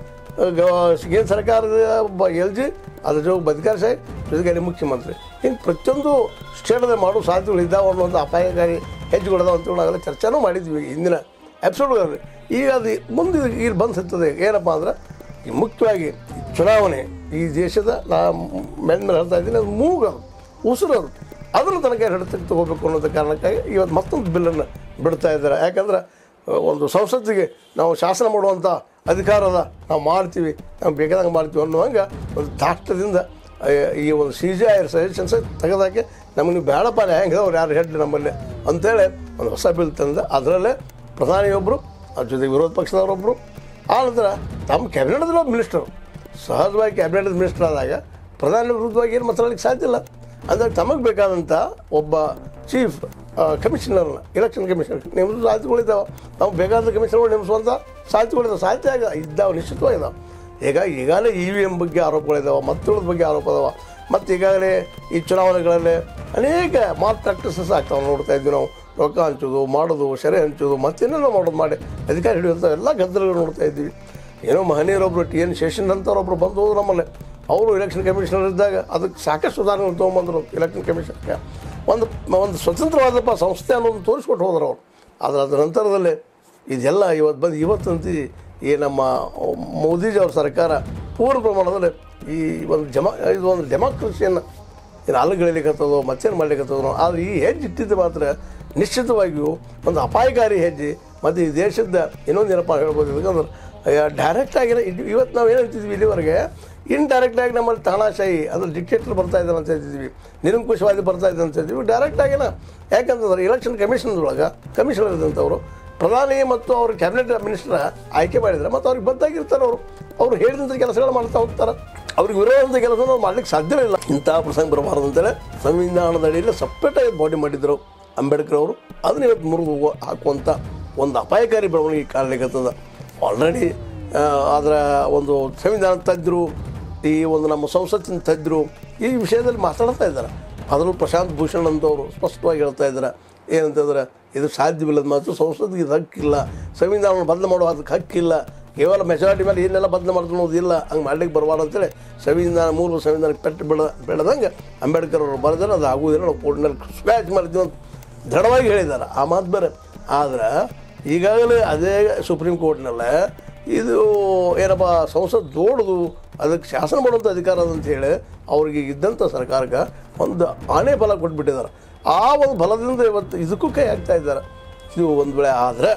ಗ- ಕೇಂದ್ರ ಸರ್ಕಾರದ ಒಬ್ಬ ಎಲ್ ಜಿ ಅದ್ರ ಜೊತೆ ಬದುಕಾರ ಸಾಹೇಬ್ ಜೊತೆಗೆ ಮುಖ್ಯಮಂತ್ರಿ ಹಿಂಗೆ ಪ್ರತಿಯೊಂದು ಸ್ಟೇಟಲ್ಲಿ ಮಾಡೋ ಸಾಧ್ಯತೆಗಳು ಇದ್ದಾವೆ ಅನ್ನೋಂಥ ಅಪಾಯಕಾರಿ ಹೆಜ್ಜೆಗಳಿದಾವೆ ಅಂತ ನಾವೆಲ್ಲ ಚರ್ಚೆನೂ ಮಾಡಿದ್ವಿ ಹಿಂದಿನ ಎಪಿಸೋಡ್ಗಳಲ್ಲಿ ಈಗ ಅದು ಮುಂದೆ ಇಲ್ಲಿ ಬಂದು ಸಿಗ್ತದೆ ಏನಪ್ಪ ಅಂದ್ರೆ ಈ ಮುಖ್ಯವಾಗಿ ಈ ಚುನಾವಣೆ ಈ ದೇಶದ ನಾ ಮೆನ್ ಮೇಲೆ ಹೇಳ್ತಾ ಇದ್ದೀನಿ ಅದು ಮೂಗದು ಉಸಿರದು ಅದನ್ನು ತನಕ ಹಿಡಿತಕ್ಕೆ ತಗೋಬೇಕು ಅನ್ನೋದ ಕಾರಣಕ್ಕಾಗಿ ಇವತ್ತು ಮತ್ತೊಂದು ಬಿಲ್ಲನ್ನು ಬಿಡ್ತಾ ಇದ್ದಾರೆ ಯಾಕಂದ್ರೆ ಅಹ್, ಒಂದು ಸಂಸತ್ತಿಗೆ ನಾವು ಶಾಸನ ಮಾಡುವಂಥ ಅಧಿಕಾರದ ನಾವು ಮಾಡ್ತೀವಿ ನಾವು ಬೇಕಾದಂಗೆ ಮಾಡ್ತೀವಿ ಅನ್ನುವಂಗೆ ಒಂದು ದಾಷ್ಟದಿಂದ ಅಹ್, ಈ ಒಂದು ಸಿ ಜಿ ಐ ಸಜೆಷನ್ಸ್ ತೆಗೆದಾಕಿ ನಮಗೆ ನೀವು ಬೇಡಪ್ಪ ಹೆಂಗೆ ಅವ್ರು ಯಾರು ಹೆಡ್ ನಮ್ಮಲ್ಲಿ ಅಂತೇಳಿ ಒಂದು ಹೊಸ ಬಿಲ್ ತಂದ ಅದರಲ್ಲೇ ಪ್ರಧಾನಿಯೊಬ್ಬರು ಅದ್ರ ಜೊತೆಗೆ ವಿರೋಧ ಪಕ್ಷದವರೊಬ್ಬರು ಆನಂತರ ತಮ್ಮ ಕ್ಯಾಬಿನೆಟ್ದಲ್ಲಿ ಒಬ್ಬ ಮಿನಿಸ್ಟರ್ ಸಹಜವಾಗಿ ಕ್ಯಾಬಿನೆಟ್ ಮಿನಿಸ್ಟರ್ ಆದಾಗ ಪ್ರಧಾನಿ ವಿರುದ್ಧವಾಗಿ ಏನು ಮಾತಾಡಲಿಕ್ಕೆ ಸಾಧ್ಯ ಇಲ್ಲ ಅಂದರೆ ತಮಗೆ ಬೇಕಾದಂಥ ಒಬ್ಬ ಚೀಫ್ ಕಮಿಷನರ್ನ ಎಲೆಕ್ಷನ್ ಕಮಿಷನರ್ ನೇಮಿಸೋ ಸಾಧ್ಯತೆಗಳಿದ್ದಾವೆ ನಾವು ಬೇಕಾದ ಕಮಿಷನರ್ಗಳು ನೇಮಿಸುವಂಥ ಸಾಧ್ಯತೆಗಳಿದ್ದಾವೆ ಸಾಧ್ಯ ಆಗ ಇದ್ದಾವೆ ನಿಶ್ಚಿತವಾಗಿದ್ದಾವೆ ಈಗ ಈಗಾಗಲೇ ಇ ವಿ ಎಮ್ ಬಗ್ಗೆ ಆರೋಪಗಳಿದ್ದಾವೆ ಮತ್ತುಳದ ಬಗ್ಗೆ ಆರೋಪ ಅದಾವ ಮತ್ತು ಈಗಾಗಲೇ ಈ ಚುನಾವಣೆಗಳಲ್ಲಿ ಅನೇಕ ಮಾಲ್ ಪ್ರಾಕ್ಟೀಸಸ್ ಆಗ್ತಾವೆ ನೋಡ್ತಾ ಇದ್ವಿ ನಾವು ರೊಕ್ಕ ಹಂಚೋದು ಮಾಡೋದು ಸೆರೆ ಹಂಚೋದು ಮತ್ತೇನೇನೋ ಮಾಡೋದು ಮಾಡಿ ಅಧಿಕಾರ ಹಿಡಿಯುವಂಥ ಎಲ್ಲ ಗದ್ದಲಗಳು ನೋಡ್ತಾ ಇದ್ದೀವಿ ಏನೋ ಮಹನೀಯರೊಬ್ಬರು ಟಿ ಎನ್ ಶೇಷನ್ ಅಂತವ್ರೊಬ್ರು ಬಂದು ಹೋದ್ರು ನಮ್ಮಲ್ಲಿ ಅವರು ಎಲೆಕ್ಷನ್ ಕಮಿಷನರ್ ಇದ್ದಾಗ ಅದಕ್ಕೆ ಸಾಕಷ್ಟು ಸುಧಾರಣೆ ತೊಗೊಂಬಂದರು ಎಲೆಕ್ಷನ್ ಕಮಿಷನ್ಗೆ ಒಂದು ಒಂದು ಸ್ವತಂತ್ರವಾದಪ್ಪ ಸಂಸ್ಥೆ ಅನ್ನೋದು ತೋರಿಸ್ಕೊಟ್ಟು ಹೋದ್ರು ಅವರು ಆದರೆ ಅದರ ನಂತರದಲ್ಲಿ ಇದೆಲ್ಲ ಇವತ್ತು ಬಂದು ಇವತ್ತಂತಿ ಈ ನಮ್ಮ ಮೋದಿಜಿ ಅವ್ರ ಸರ್ಕಾರ ಪೂರ್ಣ ಪ್ರಮಾಣದಲ್ಲಿ ಈ ಒಂದು ಜಮಾ ಇದು ಒಂದು ಡೆಮಾಕ್ರಸಿಯನ್ನು ಏನು ಅಲ್ಲಗಳಿಲಿಕ್ಕತ್ತದೋ ಮತ್ತೇನು ಮಾಡ್ಲಿಕ್ಕತ್ತದೋ ಆದರೆ ಈ ಹೆಜ್ಜೆ ಇಟ್ಟಿದ್ದು ಮಾತ್ರ ನಿಶ್ಚಿತವಾಗಿಯೂ ಒಂದು ಅಪಾಯಕಾರಿ ಹೆಜ್ಜೆ ಮತ್ತು ಈ ದೇಶದ ಇನ್ನೊಂದು ಏನಪ್ಪ ಹೇಳ್ಬೋದು ಯಾಕಂದ್ರೆ ಡೈರೆಕ್ಟ್ ಆಗಿರೋ ಇವತ್ತು ನಾವು ಏನು ಹೇಳ್ತಿದ್ವಿ ಇಲ್ಲಿವರೆಗೆ ಇಂಡೈರೆಕ್ಟಾಗಿ ನಮ್ಮಲ್ಲಿ ತಾಣಾಶಾಹಿ ಅಂದ್ರೆ ಡಿಕ್ಟೇಟರ್ ಬರ್ತಾ ಇದ್ದಾರೆ ಅಂತ ಹೇಳ್ತಿದ್ವಿ ನಿರಂಕುಶವಾದಿ ಬರ್ತಾ ಇದೆ ಅಂತ ಹೇಳ್ತೀವಿ ಡೈರೆಕ್ಟ್ ಆಗಿನ ಯಾಕಂತಂದ್ರೆ ಎಲೆಕ್ಷನ್ ಕಮಿಷನ್ದೊಳಗೆ ಕಮಿಷನರ್ ಇದ್ದಂಥವ್ರು ಪ್ರಧಾನಿ ಮತ್ತು ಅವ್ರ ಕ್ಯಾಬಿನೆಟ್ ಮಿನಿಸ್ಟರ್ ಆಯ್ಕೆ ಮಾಡಿದ್ರೆ ಮತ್ತು ಅವ್ರಿಗೆ ಬದ್ದಾಗಿರ್ತಾರೆ ಅವರು ಅವ್ರು ಹೇಳಿದಂಥ ಕೆಲಸಗಳು ಮಾಡ್ತಾ ಹೋಗ್ತಾರೆ ಅವ್ರಿಗೆ ವಿರೋಧದ ಕೆಲಸ ಮಾಡ್ಲಿಕ್ಕೆ ಸಾಧ್ಯವೇ ಇಲ್ಲ ಇಂತಹ ಪ್ರಸಂಗ ಬರಬಾರ್ದು ಅಂತೇಳಿ ಸಂವಿಧಾನದ ಅಡಿಯಲ್ಲಿ ಸಪ್ರೇಟಾಗಿ ಬಾಡಿ ಮಾಡಿದ್ರು ಅಂಬೇಡ್ಕರ್ ಅವರು ಅದನ್ನ ಇವತ್ತು ಮುರಿದು ಹೋಗೋ- ಹಾಕುವಂಥ ಒಂದು ಅಪಾಯಕಾರಿ ಬೆಳವಣಿಗೆ ಕಾರಣಲಿಕ್ಕತ್ತದ ಆಲ್ರೆಡಿ ಅದರ ಒಂದು ಸಂವಿಧಾನ ತಜ್ಞರು ಈ ಒಂದು ನಮ್ಮ ಸಂಸತ್ತಿನ ತಜ್ಞರು ಈ ವಿಷಯದಲ್ಲಿ ಮಾತಾಡ್ತಾ ಇದ್ದಾರೆ ಅದರಲ್ಲೂ ಪ್ರಶಾಂತ್ ಭೂಷಣ್ ಅಂತವರು ಸ್ಪಷ್ಟವಾಗಿ ಹೇಳ್ತಾ ಇದ್ದಾರೆ ಏನಂತಂದ್ರೆ ಇದು ಸಾಧ್ಯವಿಲ್ಲದ ಮಾತು ಸಂಸತ್ತಿಗೆ ಇದು ಹಕ್ಕಿಲ್ಲ ಸಂವಿಧಾನವನ್ನು ಬದಲು ಮಾಡುವ ಅದಕ್ಕೆ ಹಕ್ಕಿಲ್ಲ ಕೇವಲ ಮೆಜಾರಿಟಿ ಮೇಲೆ ಏನೆಲ್ಲ ಬದಲು ಮಾಡ್ದು ಅನ್ನೋದಿಲ್ಲ ಹಂಗೆ ಮಾಡ್ಲಿಕ್ಕೆ ಬರಬಾರ್ದು ಅಂತೇಳಿ ಸಂವಿಧಾನ ಮೂಲ ಸಂವಿಧಾನಕ್ಕೆ ಪೆಟ್ಟು ಬೆಳ ಬೆಳೆದಂಗೆ ಅಂಬೇಡ್ಕರ್ ಅವರು ಬರೆದ್ರೆ ಅದು ಆಗುವುದಿಲ್ಲ ನಾವು ಕೋರ್ಟ್ನಲ್ಲಿ ಸ್ಕ್ರ್ಯಾಚ್ ಮಾಡಿದ್ವಿ ಅಂತ ದೃಢವಾಗಿ ಹೇಳಿದ್ದಾರೆ ಆ ಮಾತು ಬೇರೆ ಆದ್ರೆ ಈಗಾಗಲೇ ಅದೇ ಸುಪ್ರೀಂ ಕೋರ್ಟ್ನಲ್ಲೇ ಇದು ಏನಪ್ಪ ಸಂಸತ್ ದೊಡ್ಡದು ಅದಕ್ಕೆ ಶಾಸನ ಮಾಡುವಂಥ ಅಧಿಕಾರ ಅದ ಅಂತ ಹೇಳಿ ಅವ್ರಿಗೆ ಇದ್ದಂಥ ಸರ್ಕಾರಕ್ಕೆ ಒಂದು ಆಣೆ ಬಲ ಕೊಟ್ಬಿಟ್ಟಿದ್ದಾರೆ ಆ ಒಂದು ಬಲದಿಂದ ಇವತ್ತು ಇದಕ್ಕೂ ಕೈ ಹಾಕ್ತಾ ಇದ್ದಾರೆ ಇದು ಒಂದು ವೇಳೆ ಆದರೆ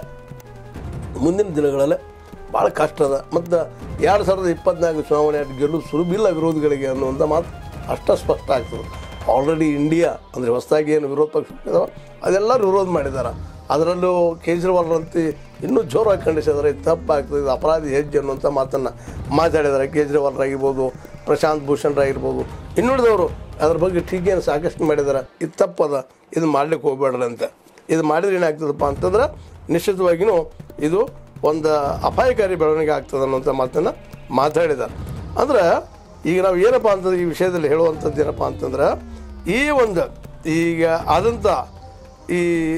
ಮುಂದಿನ ದಿನಗಳಲ್ಲಿ ಭಾಳ ಕಷ್ಟ ಅದ ಮತ್ತು ಎರಡು ಸಾವಿರದ ಇಪ್ಪತ್ನಾಲ್ಕು ಚುನಾವಣೆ ಗೆಲ್ಲುವ ಸುಲಭಿಲ್ಲ ವಿರೋಧಿಗಳಿಗೆ ಅನ್ನುವಂಥ ಮಾತು ಅಷ್ಟ ಸ್ಪಷ್ಟ ಆಗ್ತದೆ ಆಲ್ರೆಡಿ ಇಂಡಿಯಾ ಅಂದರೆ ಹೊಸದಾಗಿ ಏನು ವಿರೋಧ ಪಕ್ಷ ಇದಾವೆ ಅದೆಲ್ಲರೂ ವಿರೋಧ ಮಾಡಿದ್ದಾರೆ ಅದರಲ್ಲೂ ಕೇಜ್ರಿವಾಲ್ರಂತೆ ಇನ್ನೂ ಜೋರಾಗಿ ಖಂಡಿಸಿದ್ದಾರೆ ಇದು ತಪ್ಪಾಗ್ತದೆ ಇದು ಅಪರಾಧಿ ಹೆಜ್ಜೆ ಅನ್ನುವಂಥ ಮಾತನ್ನು ಮಾತಾಡಿದ್ದಾರೆ ಕೇಜ್ರಿವಾಲ್ರಾಗಿರ್ಬೋದು ಪ್ರಶಾಂತ್ ಭೂಷಣ್ರಾಗಿರ್ಬೋದು ಇನ್ನುಳಿದವರು ಅದ್ರ ಬಗ್ಗೆ ಟೀಕೆಯನ್ನು ಸಾಕಷ್ಟು ಮಾಡಿದ್ದಾರೆ ಇದು ತಪ್ಪದ ಇದು ಮಾಡ್ಲಿಕ್ಕೆ ಹೋಗ್ಬೇಡ್ರಿ ಅಂತ ಇದು ಮಾಡಿದ್ರೆ ಏನಾಗ್ತದಪ್ಪ ಅಂತಂದ್ರೆ ನಿಶ್ಚಿತವಾಗಿಯೂ ಇದು ಒಂದು ಅಪಾಯಕಾರಿ ಬೆಳವಣಿಗೆ ಆಗ್ತದೆ ಅನ್ನೋಂಥ ಮಾತನ್ನು ಮಾತಾಡಿದ್ದಾರೆ ಅಂದ್ರೆ ಈಗ ನಾವು ಏನಪ್ಪ ಅಂತಂದ್ರೆ ಈ ವಿಷಯದಲ್ಲಿ ಹೇಳುವಂಥದ್ದು ಏನಪ್ಪ ಅಂತಂದ್ರೆ ಈ ಒಂದು ಈಗ ಆದಂಥ ಈ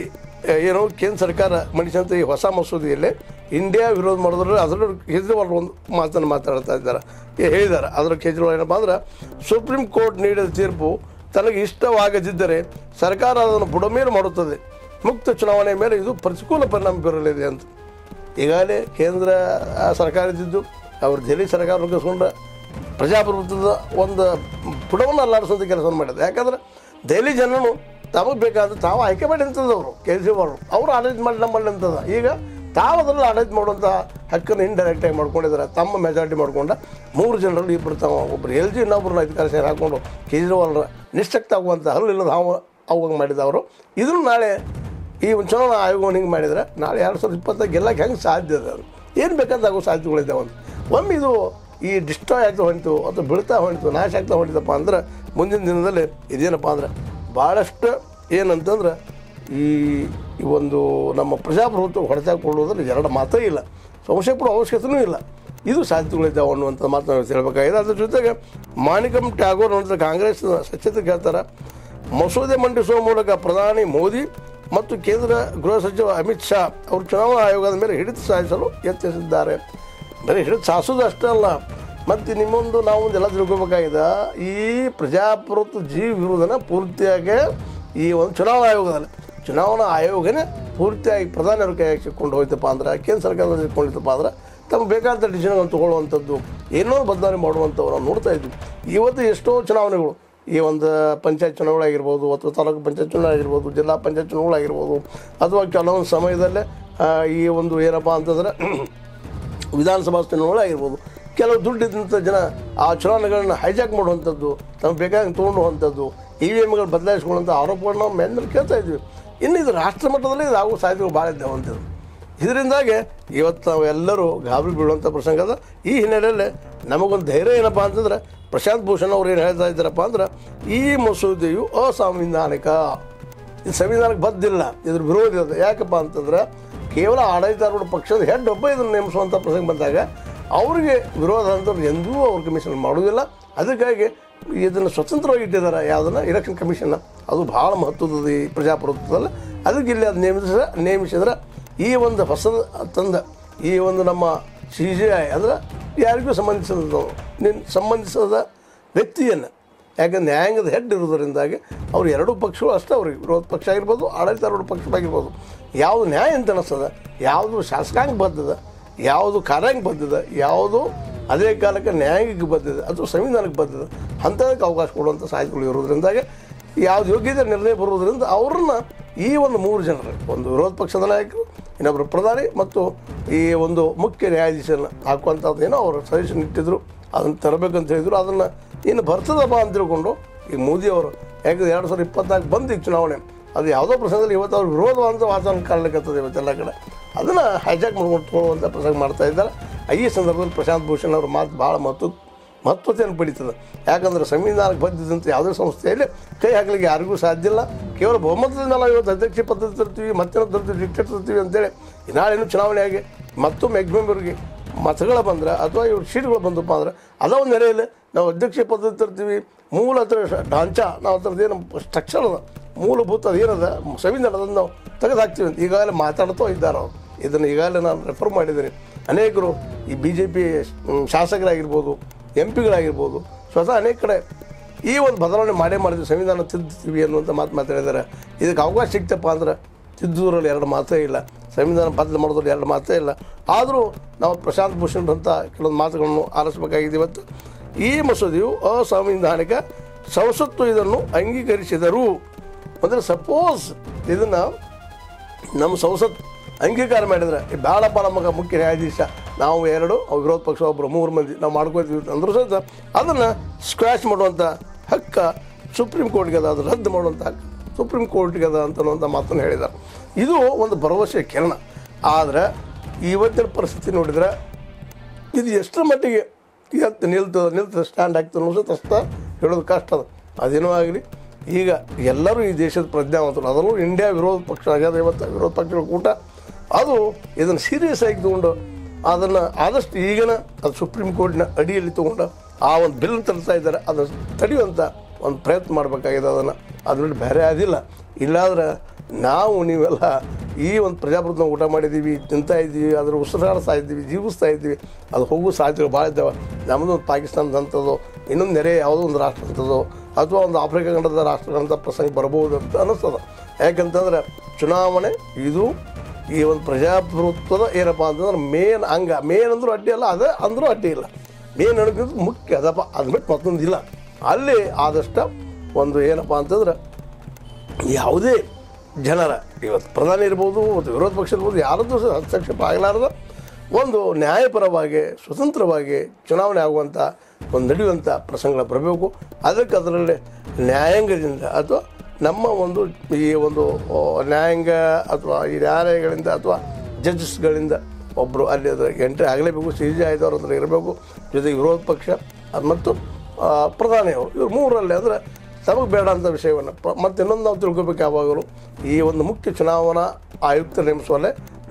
ಏನು ಕೇಂದ್ರ ಸರ್ಕಾರ ಮಂಡಿಸಿದಂಥ ಈ ಹೊಸ ಮಸೂದೆಯಲ್ಲಿ ಇಂಡಿಯಾ ವಿರೋಧ ಮಾಡಿದ್ರೆ ಅದರ ಕೇಜ್ರಿವಾಲ್ ಒಂದು ಮಾತನ್ನು ಮಾತಾಡ್ತಾ ಇದ್ದಾರೆ ಏ- ಹೇಳಿದ್ದಾರೆ ಅದರ ಕೇಜ್ರಿವಾಲ್ ಏನಪ್ಪ ಅಂದ್ರೆ ಸುಪ್ರೀಂ ಕೋರ್ಟ್ ನೀಡಿದ ತೀರ್ಪು ತನಗೆ ಇಷ್ಟವಾಗದಿದ್ದರೆ ಸರ್ಕಾರ ಅದನ್ನು ಬುಡಮೇಲು ಮಾಡುತ್ತದೆ ಮುಕ್ತ ಚುನಾವಣೆ ಮೇಲೆ ಇದು ಪ್ರತಿಕೂಲ ಪರಿಣಾಮ ಬೀರಲಿದೆ ಅಂತ ಈಗಾಗಲೇ ಕೇಂದ್ರ ಆ, ಸರ್ಕಾರ ಇದ್ದಿದ್ದು ಅವರು ದೆಹಲಿ ಸರ್ಕಾರ ನುಗ್ಗಿಸ್ಕೊಂಡ ಪ್ರಜಾಪ್ರಭುತ್ವದ ಒಂದು ಪುಟವನ್ನು ಅಲ್ಲಾಡಿಸೋಂಥ ಕೆಲಸವನ್ನು ಮಾಡಿದ್ರು ಯಾಕಂದ್ರೆ ದೆಹಲಿ ಜನನು ತಮಗೆ ಬೇಕಾದ ತಾವು ಆಯ್ಕೆ ಮಾಡಿ ಅಂತದವರು ಕೇಜ್ರಿವಾಲ್ ಅವರು ಆಡಳಿತ ಮಾಡಿ ನಮ್ಮಲ್ಲಿ ಅಂತದ ಈಗ ತಾವು ಅದರಲ್ಲಿ ಆಡಳಿತ ಮಾಡುವಂಥ ಹಕ್ಕನ್ನು ಇಂಡೈರೆಕ್ಟಾಗಿ ಮಾಡ್ಕೊಂಡಿದ್ದಾರೆ ತಮ್ಮ ಮೆಜಾರಿಟಿ ಮಾಡ್ಕೊಂಡ ಮೂರು ಜನರಲ್ಲಿ ಇಬ್ಬರು ತಾವು ಒಬ್ಬರು ಎಲ್ ಜಿ ಇನ್ನೊಬ್ಬರನ್ನ ಅಧಿಕಾರ ಸೇರಿ ಹಾಕ್ಕೊಂಡು ಕೇಜ್ರಿವಾಲ್ರ ನಿಶ್ಶಕ್ತ ಆಗುವಂಥ ಹಲ್ಲಿಲ್ಲದ ಹಾವು ಅವಾಗ ಮಾಡಿದವರು ಇದನ್ನು ನಾಳೆ ಈ ಒಂದು ಚುನಾವಣಾ ಆಯೋಗವನ್ನು ಹಿಂಗೆ ಮಾಡಿದರೆ ನಾಳೆ ಎರಡು ಸಾವಿರದ ಇಪ್ಪತ್ತಾಗ ಗೆಲ್ಲಕ್ಕೆ ಹೆಂಗೆ ಸಾಧ್ಯ ಇದೆ ಅದು ಏನು ಬೇಕಾದ ಆಗೋ ಸಾಧ್ಯತೆಗಳಿದ್ದಾವೆ ಅಂತ ಒಮ್ಮೆ ಇದು ಈ ಡಿಸ್ಟ್ರಾಯ್ ಆಗ್ತಾ ಹೊಂಟು ಅಥವಾ ಬೀಳ್ತಾ ಹೊಂಟು ನಾಶ ಆಗ್ತಾ ಹೊಂಟಿದಪ್ಪ ಅಂದ್ರೆ ಮುಂದಿನ ದಿನದಲ್ಲಿ ಇದೇನಪ್ಪ ಅಂದ್ರೆ ಭಾಳಷ್ಟು ಏನಂತಂದ್ರೆ ಈ ಈ ಒಂದು ನಮ್ಮ ಪ್ರಜಾಪ್ರಭುತ್ವ ಹೊಡೆತ ಕೊಡುವುದ್ರಲ್ಲಿ ಎರಡು ಮಾತೇ ಇಲ್ಲ ಸಂಶಯ ಪಡೋ ಅವಶ್ಯಕತೆಯೂ ಇಲ್ಲ ಇದು ಸಾಧ್ಯತೆಗಳಿದ್ದಾವೆ ಅನ್ನುವಂಥ ಮಾತು ನಾವು ಹೇಳ್ಬೇಕಾಗಿದೆ ಅದ್ರ ಜೊತೆಗೆ ಮಾಣಿಕಂ ಟ್ಯಾಗೋರ್ ಅನ್ನೋದ್ರ ಕಾಂಗ್ರೆಸ್ ಸ್ವಚ್ಛತೆ ಹೇಳ್ತಾರೆ ಮಸೂದೆ ಮಂಡಿಸುವ ಮೂಲಕ ಪ್ರಧಾನಿ ಮೋದಿ ಮತ್ತು ಕೇಂದ್ರ ಗೃಹ ಸಚಿವ ಅಮಿತ್ ಶಾ ಅವರು ಚುನಾವಣಾ ಆಯೋಗದ ಮೇಲೆ ಹಿಡಿತ ಸಾಧಿಸಲು ಯತ್ನಿಸಿದ್ದಾರೆ ಬರೀ ಹಿಡಿದು ಸಾಸೋದು ಅಷ್ಟೇ ಅಲ್ಲ ಮತ್ತು ನಿಮ್ಮೊಂದು ನಾವೊಂದು ಎಲ್ಲ ತಿಳ್ಕೊಬೇಕಾಗಿದೆ ಈ ಪ್ರಜಾಪ್ರಭುತ್ವ ಜೀವ ವಿರೋಧನ ಪೂರ್ತಿಯಾಗಿ ಈ ಒಂದು ಚುನಾವಣಾ ಆಯೋಗದಲ್ಲಿ ಚುನಾವಣಾ ಆಯೋಗನೇ ಪೂರ್ತಿಯಾಗಿ ಪ್ರಧಾನಿಯವ್ರ ಕೈಯಾಗಿ ಸಿಕ್ಕೊಂಡು ಹೋಯ್ತಪ್ಪ ಅಂದ್ರೆ ಕೇಂದ್ರ ಸರ್ಕಾರದಲ್ಲಿ ಸಿಕ್ಕೊಂಡಿತ್ತಪ್ಪ ಅಂದ್ರೆ ತಮ್ಗೆ ಬೇಕಾದಂಥ ಡಿಸಿಷನ್ಗಳನ್ನು ತೊಗೊಳ್ಳುವಂಥದ್ದು ಏನೋ ಬದಲಾವಣೆ ಮಾಡುವಂಥವ್ರು ನಾವು ನೋಡ್ತಾ ಇದ್ವಿ ಇವತ್ತು ಎಷ್ಟೋ ಚುನಾವಣೆಗಳು ಈ ಒಂದು ಪಂಚಾಯತ್ ಚುನಾವಣೆ ಆಗಿರ್ಬೋದು ಅಥವಾ ತಾಲೂಕು ಪಂಚಾಯತ್ ಚುನಾವಣೆ ಆಗಿರ್ಬೋದು ಜಿಲ್ಲಾ ಪಂಚಾಯತ್ ಚುನಾವಣೆ ಆಗಿರ್ಬೋದು ಅಥವಾ ಕೆಲವೊಂದು ಸಮಯದಲ್ಲೇ ಆ, ಈ ಒಂದು ಏನಪ್ಪ ಅಂತಂದ್ರೆ ವಿಧಾನಸಭಾ ಚುನಾವಣೆ ಆಗಿರ್ಬೋದು ಕೆಲವು ದುಡ್ಡಿದ್ದಂಥ ಜನ ಆ ಚುನಾವಣೆಗಳನ್ನ ಹೈಜಾಕ್ ಮಾಡುವಂಥದ್ದು ತಮ್ಗೆ ಬೇಕಾಗಿ ತೊಗೊಂಡುವಂಥದ್ದು ಇ ವಿ ಎಮ್ಗಳು ಬದಲಾಯಿಸ್ಕೊಳ್ಳುವಂಥ ಆರೋಪಗಳನ್ನ ನಾವು ಮೇಲೆ ಮೇಲೆ ಕೇಳ್ತಾ ಇದ್ವಿ ಇನ್ನು ಇದು ರಾಷ್ಟ್ರ ಮಟ್ಟದಲ್ಲಿ ಇದು ಆಗೋ ಸಾಧ್ಯತೆಗಳು ಭಾಳ ಇದ್ದಾವೆ ಅಂತಿದ್ರು ಇದರಿಂದಾಗೆ ಇವತ್ತು ನಾವೆಲ್ಲರೂ ಗಾಬರಿ ಬೀಳುವಂಥ ಪ್ರಸಂಗ ಅದ ಈ ಹಿನ್ನೆಲೆಯಲ್ಲಿ ನಮಗೊಂದು ಧೈರ್ಯ ಏನಪ್ಪ ಅಂತಂದ್ರೆ ಪ್ರಶಾಂತ್ ಭೂಷಣ್ ಅವ್ರು ಏನು ಹೇಳ್ತಾ ಇದ್ದಾರಪ್ಪ ಅಂದ್ರೆ ಈ ಮಸೂದೆಯು ಅಸಾಂವಿಧಾನಿಕ ಇದು ಸಂವಿಧಾನಕ್ಕೆ ಬದ್ದಿಲ್ಲ ಇದ್ರ ವಿರೋಧ ಇದೆ ಯಾಕಪ್ಪ ಅಂತಂದ್ರೆ ಕೇವಲ ಆಡಳಿತಾರೂಢ ಪಕ್ಷದ ಹೆಡ್ ಒಬ್ಬ ಇದನ್ನು ನೇಮಿಸುವಂಥ ಪ್ರಸಂಗ ಬಂದಾಗ ಅವರಿಗೆ ವಿರೋಧ ಅಂತಂದ್ರೆ ಎಂದೂ ಅವ್ರ ಕಮಿಷನ್ ಮಾಡುವುದಿಲ್ಲ ಅದಕ್ಕಾಗಿ ಇದನ್ನು ಸ್ವತಂತ್ರವಾಗಿ ಇಟ್ಟಿದ್ದಾರೆ ಯಾವುದನ್ನ ಎಲೆಕ್ಷನ್ ಕಮಿಷನ್ ಅದು ಭಾಳ ಮಹತ್ವದ ಈ ಪ್ರಜಾಪ್ರಭುತ್ವದಲ್ಲಿ ಅದಕ್ಕೆ ಇಲ್ಲಿ ಅದು ನೇಮಿಸ ನೇಮಿಸಿದ್ರೆ ಈ ಒಂದು ಹೊಸ ತಂದ ಈ ಒಂದು ನಮ್ಮ ಸಿ ಜಿ ಐ ಅಂದ್ರೆ ಯಾರಿಗೂ ಸಂಬಂಧಿಸಿದ ನಿನ್ ಸಂಬಂಧಿಸದ ವ್ಯಕ್ತಿಯನ್ನು ಯಾಕಂದ್ರೆ ನ್ಯಾಯಾಂಗದ ಹೆಡ್ ಇರೋದರಿಂದಾಗಿ ಅವ್ರು ಎರಡೂ ಪಕ್ಷಗಳು ಅಷ್ಟೇ ಅವ್ರಿಗೆ ವಿರೋಧ ಪಕ್ಷ ಆಗಿರ್ಬೋದು ಆಡಳಿತಾರೂಢ ಪಕ್ಷವಾಗಿರ್ಬೋದು ಯಾವುದು ನ್ಯಾಯ ಅಂತ ಅನಿಸ್ತದ ಯಾವುದು ಶಾಸಕಾಂಗ ಬದ್ಧದ ಯಾವುದು ಕಾರ್ಯಾಂಗ ಬದ್ಧದ ಯಾವುದು ಅದೇ ಕಾಲಕ್ಕೆ ನ್ಯಾಯಾಂಗಿಕ ಬದ್ಧದ ಅಥವಾ ಸಂವಿಧಾನಕ್ಕೆ ಬದ್ಧದ ಅಂಥದಕ್ಕೆ ಅವಕಾಶ ಕೊಡುವಂಥ ಸಾಧ್ಯತೆಗಳು ಇರೋದ್ರಿಂದಾಗಿ ಯಾವ್ದು ಯೋಗ್ಯತೆ ನಿರ್ಣಯ ಬರುವುದರಿಂದ ಅವ್ರನ್ನ ಈ ಒಂದು ಮೂರು ಜನರು ಒಂದು ವಿರೋಧ ಪಕ್ಷದ ನಾಯಕರು ಇನ್ನೊಬ್ಬರು ಪ್ರಧಾನಿ ಮತ್ತು ಈ ಒಂದು ಮುಖ್ಯ ನ್ಯಾಯಾಧೀಶರನ್ನ ಹಾಕುವಂಥದ್ದು ಏನೋ ಅವರು ಸಜೆಷನ್ ಇಟ್ಟಿದ್ರು ಅದನ್ನು ತರಬೇಕಂತ ಹೇಳಿದ್ರು ಅದನ್ನು ಇನ್ನು ಬರ್ತದಪ್ಪ ಅಂತ ತಿಳ್ಕೊಂಡು ಈ ಮೋದಿ ಅವರು ಯಾಕಂದ್ರೆ ಎರಡು ಸಾವಿರದ ಇಪ್ಪತ್ನಾಲ್ಕು ಬಂದು ಈಗ ಚುನಾವಣೆ ಅದು ಯಾವುದೋ ಪ್ರಸಂಗದಲ್ಲಿ ಇವತ್ತು ಅವ್ರು ವಿರೋಧವಂತ ವಾತಾವರಣ ಕಾಣಲಿಕ್ಕತ್ತದೆ ಇವತ್ತೆಲ್ಲ ಕಡೆ ಅದನ್ನು ಹೈಜಾಕ್ ಮಾಡ್ಕೊಂಡು ತಗೊಳ್ಳುವಂಥ ಪ್ರಸಂಗ ಮಾಡ್ತಾ ಇದ್ದಾರೆ ಈ ಸಂದರ್ಭದಲ್ಲಿ ಪ್ರಶಾಂತ್ ಭೂಷಣ್ ಅವ್ರ ಮಾತು ಭಾಳ ಮಹತ್ವ ಮಹತ್ವತೆಯನ್ನು ಪಡೀತದೆ ಯಾಕಂದ್ರೆ ಸಂವಿಧಾನಕ್ಕೆ ಬಂದಿದ್ದಂಥ ಯಾವುದೇ ಸಂಸ್ಥೆಯಲ್ಲಿ ಕೈ ಹಾಕಲಿಕ್ಕೆ ಯಾರಿಗೂ ಸಾಧ್ಯ ಇಲ್ಲ ಕೇವಲ ಬಹುಮತದಿಂದ ನಾವು ಇವತ್ತು ಅಧ್ಯಕ್ಷ ಪದ್ಧತಿ ತರ್ತೀವಿ ಮತ್ತೆ ತರ್ತೀವಿ ಡಿಕ್ಟೇಟ್ ತರ್ತೀವಿ ಅಂತೇಳಿ ನಾಳೆನು ಚುನಾವಣೆಯಾಗಿ ಮತ್ತೊಮ್ಮೆ ಎಕ್ಸ್ಮೆಂಬರ್ಗೆ ಮತಗಳು ಬಂದ್ರೆ ಅಥವಾ ಇವ್ರು ಸೀಟ್ಗಳು ಬಂದಪ್ಪ ಅಂದ್ರೆ ಅದ ಒಂದು ನೆಲೆಯಲ್ಲಿ ನಾವು ಅಧ್ಯಕ್ಷ ಪದ್ಧತಿ ತರ್ತೀವಿ ಮೂಲ ಹತ್ರ ಢಾಂಚ ನಾವು ಅದ್ರದ್ದು ಏನು ಸ್ಟ್ರಕ್ಚರ್ ಅದ ಮೂಲಭೂತ ಅದು ಏನದ ಸಂವಿಧಾನದ ನಾವು ತೆಗೆದು ಹಾಕ್ತೀವಿ ಅಂತ ಈಗಾಗಲೇ ಮಾತಾಡ್ತಾ ಇದ್ದಾರೆ ಅವರು ಇದನ್ನು ಈಗಾಗಲೇ ನಾನು ರೆಫರ್ ಮಾಡಿದ್ದೀನಿ ಅನೇಕರು ಈ ಬಿ ಜೆ ಪಿ ಶಾಸಕರಾಗಿರ್ಬೋದು ಎಂ ಪಿಗಳಾಗಿರ್ಬೋದು ಸ್ವತಃ ಅನೇಕ ಕಡೆ ಈ ಒಂದು ಬದಲಾವಣೆ ಮಾಡೇ ಮಾಡಿದ್ವಿ ಸಂವಿಧಾನ ತಿದ್ದುತ್ತೀವಿ ಅನ್ನುವಂಥ ಮಾತು ಮಾತಾಡಿದ್ದಾರೆ ಇದಕ್ಕೆ ಅವಕಾಶ ಸಿಕ್ತಪ್ಪ ಅಂದ್ರೆ ತಿದ್ದುದ್ರಲ್ಲಿ ಎರಡು ಮಾತೇ ಇಲ್ಲ ಸಂವಿಧಾನ ಬದಲು ಮಾಡೋದ್ರಲ್ಲಿ ಎರಡು ಮಾತೇ ಇಲ್ಲ ಆದರೂ ನಾವು ಪ್ರಶಾಂತ್ ಭೂಷಣ್ ಅಂತ ಕೆಲವೊಂದು ಮಾತುಗಳನ್ನು ಆಲಿಸಬೇಕಾಗಿದೆ ಇವತ್ತು ಈ ಮಸೂದೆಯು ಅಸಂವಿಧಾನಿಕ ಸಂಸತ್ತು ಇದನ್ನು ಅಂಗೀಕರಿಸಿದರು ಅಂದರೆ ಸಪೋಸ್ ಇದನ್ನು ನಮ್ಮ ಸಂಸತ್ ಅಂಗೀಕಾರ ಮಾಡಿದ್ರೆ ಈ ಬೇಡಪ್ಪ ನಮಗೆ ಮುಖ್ಯ ನ್ಯಾಯಾಧೀಶ ನಾವು ಎರಡು ಅವ್ರ ವಿರೋಧ ಪಕ್ಷ ಒಬ್ಬರು ಮೂರು ಮಂದಿ ನಾವು ಮಾಡ್ಕೋತೀವಿ ಅಂದ್ರೂ ಸಹಿತ ಅದನ್ನು ಸ್ಕ್ರ್ಯಾಚ್ ಮಾಡುವಂಥ ಹಕ್ಕ ಸುಪ್ರೀಂ ಕೋರ್ಟ್ಗೆ ಅದ ಅದು ರದ್ದು ಮಾಡುವಂಥ ಹಕ್ಕು ಸುಪ್ರೀಂ ಕೋರ್ಟ್ಗೆ ಅದ ಅಂತನ್ನುವಂಥ ಮಾತನ್ನು ಹೇಳಿದ್ದಾರೆ ಇದು ಒಂದು ಭರವಸೆ ಕಿರಣ ಆದರೆ ಇವತ್ತಿನ ಪರಿಸ್ಥಿತಿ ನೋಡಿದ್ರೆ ಇದು ಎಷ್ಟರ ಮಟ್ಟಿಗೆ ಇವತ್ತು ನಿಲ್ತದ ನಿಲ್ತದ ಸ್ಟ್ಯಾಂಡ್ ಆಗ್ತದೆ ಅನ್ನೋದು ಅಷ್ಟ ಹೇಳೋದು ಕಷ್ಟ ಅದ ಅದೇನೋ ಆಗಲಿ ಈಗ ಎಲ್ಲರೂ ಈ ದೇಶದ ಪ್ರಜ್ಞಾವಂತರು ಅದರಲ್ಲೂ ಇಂಡಿಯಾ ವಿರೋಧ ಪಕ್ಷ ಆಗ್ಯದ ಇವತ್ತು ವಿರೋಧ ಪಕ್ಷಗಳ ಕೂಟ ಅದು ಇದನ್ನು ಸೀರಿಯಸ್ ಆಗಿ ತಗೊಂಡು ಅದನ್ನು ಆದಷ್ಟು ಈಗಿನ ಅದು ಸುಪ್ರೀಂ ಕೋರ್ಟ್ನ ಅಡಿಯಲ್ಲಿ ತಗೊಂಡು ಆ ಒಂದು ಬಿಲ್ ತರ್ತಾ ಇದ್ದಾರೆ ಅದನ್ನು ತಡೆಯುವಂಥ ಒಂದು ಪ್ರಯತ್ನ ಮಾಡಬೇಕಾಗಿದೆ ಅದನ್ನು ಅದ್ರಲ್ಲಿ ಬೇರೆ ಅದಿಲ್ಲ ಇಲ್ಲಾದ್ರೆ ನಾವು ನೀವೆಲ್ಲ ಈ ಒಂದು ಪ್ರಜಾಪ್ರಭುತ್ವ ಊಟ ಮಾಡಿದ್ದೀವಿ ತಿಂತಾ ಇದ್ದೀವಿ ಅದ್ರ ಉಸಿರಾಡ್ತಾ ಇದ್ದೀವಿ ಜೀವಿಸ್ತಾ ಇದ್ದೀವಿ ಅದು ಹೋಗೋ ಸಾಧ್ಯತೆಗಳು ಭಾಳ ಇದ್ದಾವೆ ನಮ್ಮದು ಒಂದು ಪಾಕಿಸ್ತಾನದಂಥದ್ದು ಇನ್ನೊಂದು ನೆರೆ ಯಾವುದೋ ಒಂದು ರಾಷ್ಟ್ರ ಅಂಥದ್ದು ಅಥವಾ ಒಂದು ಆಫ್ರಿಕಾ ಖಂಡದ ರಾಷ್ಟ್ರಗಳಂಥ ಪ್ರಸಂಗ ಬರ್ಬೋದು ಅಂತ ಅನ್ನಿಸ್ತದೆ ಯಾಕಂತಂದ್ರೆ ಚುನಾವಣೆ ಇದು ಈ ಒಂದು ಪ್ರಜಾಪ್ರಭುತ್ವದ ಏನಪ್ಪ ಅಂತಂದ್ರೆ ಮೇನ್ ಅಂಗ ಮೇನ್ ಅಂದ್ರೂ ಅಡ್ಡಿ ಅಲ್ಲ ಅದೇ ಅಂದ್ರೂ ಅಡ್ಡಿ ಇಲ್ಲ ಮೇನ್ ಅನ್ನೋದು ಮುಖ್ಯ ಅದಪ್ಪ ಅದು ಬಿಟ್ಟು ಮತ್ತೊಂದು ಇಲ್ಲ ಅಲ್ಲಿ ಆದಷ್ಟು ಒಂದು ಏನಪ್ಪ ಅಂತಂದ್ರೆ ಯಾವುದೇ ಜನರ ಇವತ್ತು ಪ್ರಧಾನಿ ಇರ್ಬೋದು ಮತ್ತು ವಿರೋಧ ಪಕ್ಷ ಇರ್ಬೋದು ಯಾರದ್ದು ಸಹ ಹಸ್ತಕ್ಷೇಪ ಆಗಲಾರ್ದ ಒಂದು ನ್ಯಾಯಪರವಾಗಿ ಸ್ವತಂತ್ರವಾಗಿ ಚುನಾವಣೆ ಆಗುವಂಥ ಒಂದು ನಡೆಯುವಂಥ ಪ್ರಸಂಗಗಳು ಬರಬೇಕು ಅದಕ್ಕೆ ಅದರಲ್ಲಿ ನ್ಯಾಯಾಂಗದಿಂದ ಅಥವಾ ನಮ್ಮ ಒಂದು ಈ ಒಂದು ಆ, ನ್ಯಾಯಾಂಗ ಅಥವಾ ಈ ನ್ಯಾಯಾಲಯಗಳಿಂದ ಅಥವಾ ಜಡ್ಜಸ್ಗಳಿಂದ ಒಬ್ಬರು ಅಲ್ಲಿ ಅದು ಎಂಟ್ರಿ ಆಗಲೇಬೇಕು ಸಿ ಜಿ ಆಯ್ದವ್ರು ಅದ್ರ ಇರಬೇಕು ಜೊತೆಗೆ ವಿರೋಧ ಪಕ್ಷ ಅದು ಮತ್ತು ಆ, ಪ್ರಧಾನಿಯವರು ಇವ್ರು ಮೂರರಲ್ಲಿ ಅಂದರೆ ತಮಗೆ ಬೇಡ ಅಂತ ವಿಷಯವನ್ನು ಪ- ಮತ್ತೆ ಇನ್ನೊಂದು ನಾವು ತಿಳ್ಕೊಬೇಕು ಯಾವಾಗಲೂ ಈ ಒಂದು ಮುಖ್ಯ ಚುನಾವಣಾ ಆಯುಕ್ತ ನೇಮಿಸುವಲ್ಲೇ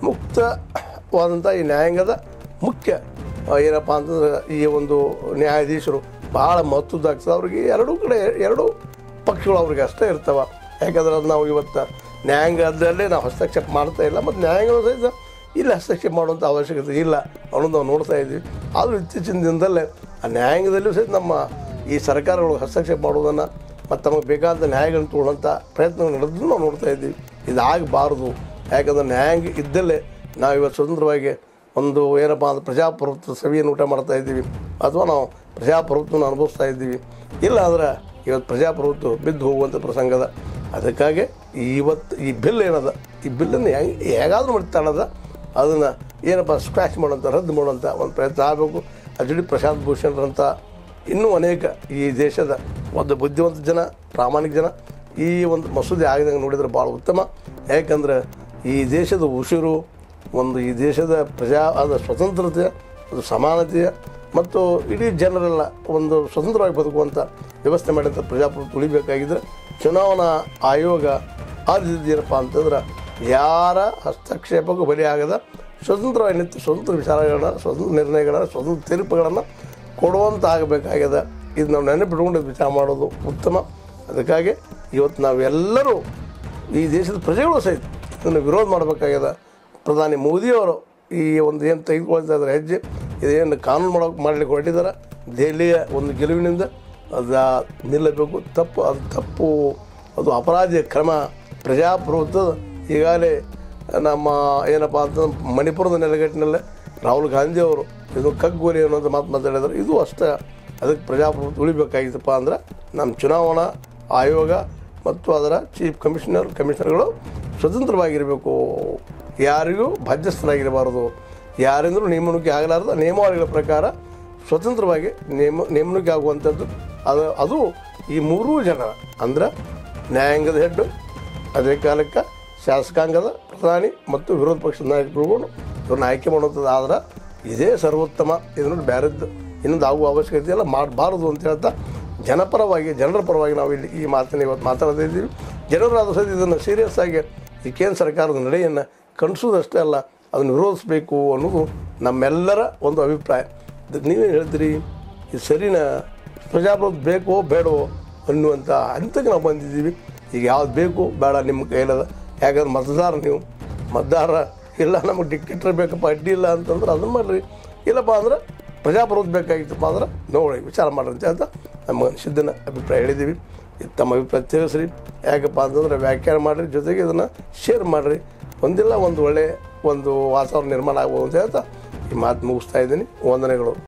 ಮುಕ್ತವಾದಂಥ ಈ ನ್ಯಾಯಾಂಗದ ಮುಖ್ಯ ಆ, ಏನಪ್ಪ ಅಂತಂದ್ರೆ ಈ ಒಂದು ನ್ಯಾಯಾಧೀಶರು ಭಾಳ ಮಹತ್ವದ್ದಾಗ್ತದೆ ಅವ್ರಿಗೆ ಎರಡೂ ಕಡೆ ಎರಡೂ ಪಕ್ಷಗಳು ಅವ್ರಿಗೆ ಅಷ್ಟೇ ಇರ್ತವೆ ಯಾಕಂದ್ರೆ ಅದು ನಾವು ಇವತ್ತು ನ್ಯಾಯಾಂಗದಲ್ಲೇ ನಾವು ಹಸ್ತಕ್ಷೇಪ ಮಾಡ್ತಾ ಇಲ್ಲ ಮತ್ತು ನ್ಯಾಯಾಂಗದ ಸಹಿತ ಇಲ್ಲಿ ಹಸ್ತಕ್ಷೇಪ ಮಾಡುವಂಥ ಅವಶ್ಯಕತೆ ಇಲ್ಲ ಅನ್ನೋದು ನಾವು ನೋಡ್ತಾ ಇದ್ವಿ ಆದರೂ ಇತ್ತೀಚಿನ ದಿನದಲ್ಲೇ ಆ ನ್ಯಾಯಾಂಗದಲ್ಲೂ ಸಹಿತ ನಮ್ಮ ಈ ಸರ್ಕಾರಗಳು ಹಸ್ತಕ್ಷೇಪ ಮಾಡುವುದನ್ನು ಮತ್ತು ತಮಗೆ ಬೇಕಾದ ನ್ಯಾಯಗಳನ್ನು ತೊಗೊಳ್ಳೋಂಥ ಪ್ರಯತ್ನಗಳು ನಡೆದ್ರು ನಾವು ನೋಡ್ತಾ ಇದ್ದೀವಿ ಇದಾಗಬಾರ್ದು ಯಾಕಂದ್ರೆ ನ್ಯಾಯಾಂಗ ಇದ್ದಲ್ಲೇ ನಾವು ಇವತ್ತು ಸ್ವತಂತ್ರವಾಗಿ ಒಂದು ಏನಪ್ಪ ಅಂದ್ರೆ ಪ್ರಜಾಪ್ರಭುತ್ವ ಸವಿಯನ್ನು ಊಟ ಮಾಡ್ತಾ ಇದ್ದೀವಿ ಅಥವಾ ನಾವು ಪ್ರಜಾಪ್ರಭುತ್ವನ ಅನುಭವಿಸ್ತಾ ಇದ್ದೀವಿ ಇಲ್ಲ ಅಂದ್ರೆ ಇವತ್ತು ಪ್ರಜಾಪ್ರಭುತ್ವ ಬಿದ್ದು ಹೋಗುವಂಥ ಪ್ರಸಂಗದ ಅದಕ್ಕಾಗಿ ಇವತ್ತು ಈ ಬಿಲ್ ಏನದ ಈ ಬಿಲ್ಲನ್ನು ಹೆಂಗೆ ಹೇಗಾದ್ರೂ ಮಾಡಿ ತಳದ ಅದನ್ನು ಏನಪ್ಪ ಸ್ಕ್ರ್ಯಾಚ್ ಮಾಡೋಂಥ ರದ್ದು ಮಾಡೋಂಥ ಒಂದು ಪ್ರಯತ್ನ ಆಗಬೇಕು ಅದ್ರ ಪ್ರಶಾಂತ್ ಭೂಷಣ್ರಂಥ ಇನ್ನೂ ಅನೇಕ ಈ ದೇಶದ ಒಂದು ಬುದ್ಧಿವಂತ ಜನ ಪ್ರಾಮಾಣಿಕ ಜನ ಈ ಒಂದು ಮಸೂದೆ ಆಗದಂಗೆ ನೋಡಿದ್ರೆ ಭಾಳ ಉತ್ತಮ ಯಾಕಂದ್ರೆ ಈ ದೇಶದ ಉಸಿರು ಒಂದು ಈ ದೇಶದ ಪ್ರಜಾ ಅದ ಸ್ವತಂತ್ರತೆಯ ಅದು ಸಮಾನತೆಯ ಮತ್ತು ಇಡೀ ಜನರೆಲ್ಲ ಒಂದು ಸ್ವತಂತ್ರವಾಗಿ ಬದುಕುವಂಥ ವ್ಯವಸ್ಥೆ ಮಾಡಿದಂಥ ಪ್ರಜಾಪ್ರಭುತ್ವ ಉಳಿಬೇಕಾಗಿದ್ದರೆ ಚುನಾವಣಾ ಆಯೋಗ ಆದಿದ್ದೇನಪ್ಪ ಅಂತಂದ್ರೆ ಯಾರ ಹಸ್ತಕ್ಷೇಪಕ್ಕೂ ಬಲಿಯಾಗದ ಸ್ವತಂತ್ರವಾಗಿ ನಿಂತು ಸ್ವತಂತ್ರ ವಿಚಾರಗಳನ್ನ ಸ್ವತಂತ್ರ ನಿರ್ಣಯಗಳನ್ನ ಸ್ವತಂತ್ರ ತೀರ್ಪುಗಳನ್ನು ಕೊಡುವಂತ ಆಗಬೇಕಾಗ್ಯದ ಇದು ನಾವು ನೆನಪಿಟ್ಕೊಂಡು ವಿಚಾರ ಮಾಡೋದು ಉತ್ತಮ ಅದಕ್ಕಾಗಿ ಇವತ್ತು ನಾವೆಲ್ಲರೂ ಈ ದೇಶದ ಪ್ರಜೆಗಳು ಸಹಿತ ಇದನ್ನು ವಿರೋಧ ಮಾಡಬೇಕಾಗ್ಯದ ಪ್ರಧಾನಿ ಮೋದಿಯವರು ಈ ಒಂದು ಏನು ತೆಗೆದುಕೊಳ್ತಾ ಇದ್ದಾರೆ ಹೆಜ್ಜೆ ಇದೇನು ಕಾನೂನು ಮಾಡೋಕೆ ಮಾಡಲಿಕ್ಕೆ ಹೊರಟಿದ್ದಾರೆ ದೆಹಲಿಯ ಒಂದು ಗೆಲುವಿನಿಂದ ಅದು ನಿಲ್ಲಬೇಕು ತಪ್ಪು ಅದು ತಪ್ಪು ಅದು ಅಪರಾಧಿಯ ಕ್ರಮ ಪ್ರಜಾಪ್ರಭುತ್ವದ ಈಗಾಗಲೇ ನಮ್ಮ ಏನಪ್ಪ ಅಂತಂದ್ರೆ ಮಣಿಪುರದ ನೆಲೆಗಟ್ಟಿನಲ್ಲೇ ರಾಹುಲ್ ಗಾಂಧಿ ಅವರು ಇದು ಕಗ್ಗೋಲಿ ಅನ್ನೋದು ಮಾತು ಮಾತಾಡಿದ್ರು ಇದು ಅಷ್ಟೇ ಅದಕ್ಕೆ ಪ್ರಜಾಪ್ರಭುತ್ವ ಉಳಿಬೇಕಾಗಿತ್ತಪ್ಪ ಅಂದ್ರೆ ನಮ್ಮ ಚುನಾವಣಾ ಆಯೋಗ ಮತ್ತು ಅದರ ಚೀಫ್ ಕಮಿಷನರ್ ಕಮಿಷನರ್ಗಳು ಸ್ವತಂತ್ರವಾಗಿರಬೇಕು ಯಾರಿಗೂ ಬಾಧ್ಯಸ್ಥರಾಗಿರಬಾರದು ಯಾರಿಂದಲೂ ನೇಮಣಿಕೆ ಆಗಲಾರ್ದ ನಿಯಮಾವಳಿಗಳ ಪ್ರಕಾರ ಸ್ವತಂತ್ರವಾಗಿ ನೇಮ ನೇಮಣಿಕೆ ಆಗುವಂಥದ್ದು ಅದು ಅದು ಈ ಮೂರೂ ಜನರ ಅಂದ್ರೆ ನ್ಯಾಯಾಂಗದ ಹೆಡ್ಡು ಅದೇ ಕಾಲಕ್ಕೆ ಶಾಸಕಾಂಗದ ಪ್ರಧಾನಿ ಮತ್ತು ವಿರೋಧ ಪಕ್ಷದ ನಾಯಕರುಗಳು ಇವ್ರನ್ನ ಆಯ್ಕೆ ಮಾಡುವಂಥದ್ದು ಆದ್ರೆ ಇದೇ ಸರ್ವೋತ್ತಮ ಇದನ್ನು ಬೇರೆದ್ದು ಇನ್ನೊಂದು ಆಗುವ ಅವಶ್ಯಕತೆ ಇಲ್ಲ ಮಾಡಬಾರದು ಅಂತ ಹೇಳ್ತಾ ಜನಪರವಾಗಿ ಜನರ ಪರವಾಗಿ ನಾವು ಇಲ್ಲಿ ಈ ಮಾತನ್ನು ಇವತ್ತು ಮಾತಾಡ್ತಾ ಇದ್ದೀವಿ ಜನರಾದ ಸಹಿತ ಇದನ್ನು ಸೀರಿಯಸ್ ಆಗಿ ಈ ಕೇಂದ್ರ ಸರ್ಕಾರದ ನಡೆಯನ್ನು ಕಣಿಸೋದಷ್ಟೇ ಅಲ್ಲ ಅದನ್ನು ವಿರೋಧಿಸಬೇಕು ಅನ್ನೋದು ನಮ್ಮೆಲ್ಲರ ಒಂದು ಅಭಿಪ್ರಾಯ ಇದಕ್ಕೆ ನೀವೇನು ಹೇಳ್ತೀರಿ ಇದು ಸರಿನಾ ಪ್ರಜಾಪ್ರಭುತ್ವ ಬೇಕೋ ಬೇಡವೋ ಅನ್ನುವಂಥ ಹಂತಕ್ಕೆ ನಾವು ಬಂದಿದ್ದೀವಿ ಈಗ ಯಾವ್ದು ಬೇಕು ಬೇಡ ನಿಮ್ಮ ಕೈಲದ ಯಾಕಂದ್ರೆ ಮತದಾರ ನೀವು ಮತದಾರ ಇಲ್ಲ ನಮಗೆ ಟಿಕೆಟ್ ಬೇಕಪ್ಪ ಅಡ್ಡಿ ಇಲ್ಲ ಅಂತಂದ್ರೆ ಅದನ್ನು ಮಾಡಿರಿ ಇಲ್ಲಪ್ಪ ಅಂದ್ರೆ ಪ್ರಜಾಪ್ರಭುತ್ವ ಬೇಕಾಗಿತ್ತಪ್ಪ ಅಂದ್ರೆ ನೋಡಿ ವಿಚಾರ ಮಾಡ್ರಿ ಅಂತ ಹೇಳ್ತಾ ನಮ್ಮ ಸಿದ್ಧನ ಅಭಿಪ್ರಾಯ ಹೇಳಿದ್ದೀವಿ ಇದು ತಮ್ಮ ಅಭಿಪ್ರಾಯ ತಿಳಿಸ್ರಿ ಯಾಕಪ್ಪ ಅಂತಂದ್ರೆ ವ್ಯಾಖ್ಯಾನ ಮಾಡಿರಿ ಜೊತೆಗೆ ಇದನ್ನು ಶೇರ್ ಮಾಡಿರಿ ಒಂದಿಲ್ಲ ಒಂದು ಒಳ್ಳೆಯ ಒಂದು ವಾತಾವರಣ ನಿರ್ಮಾಣ ಆಗ್ಬೋದು ಅಂತ ಹೇಳ್ತಾ ಈ ಮಾತು ಮುಗಿಸ್ತಾ ಇದ್ದೀನಿ ವಂದನೆಗಳು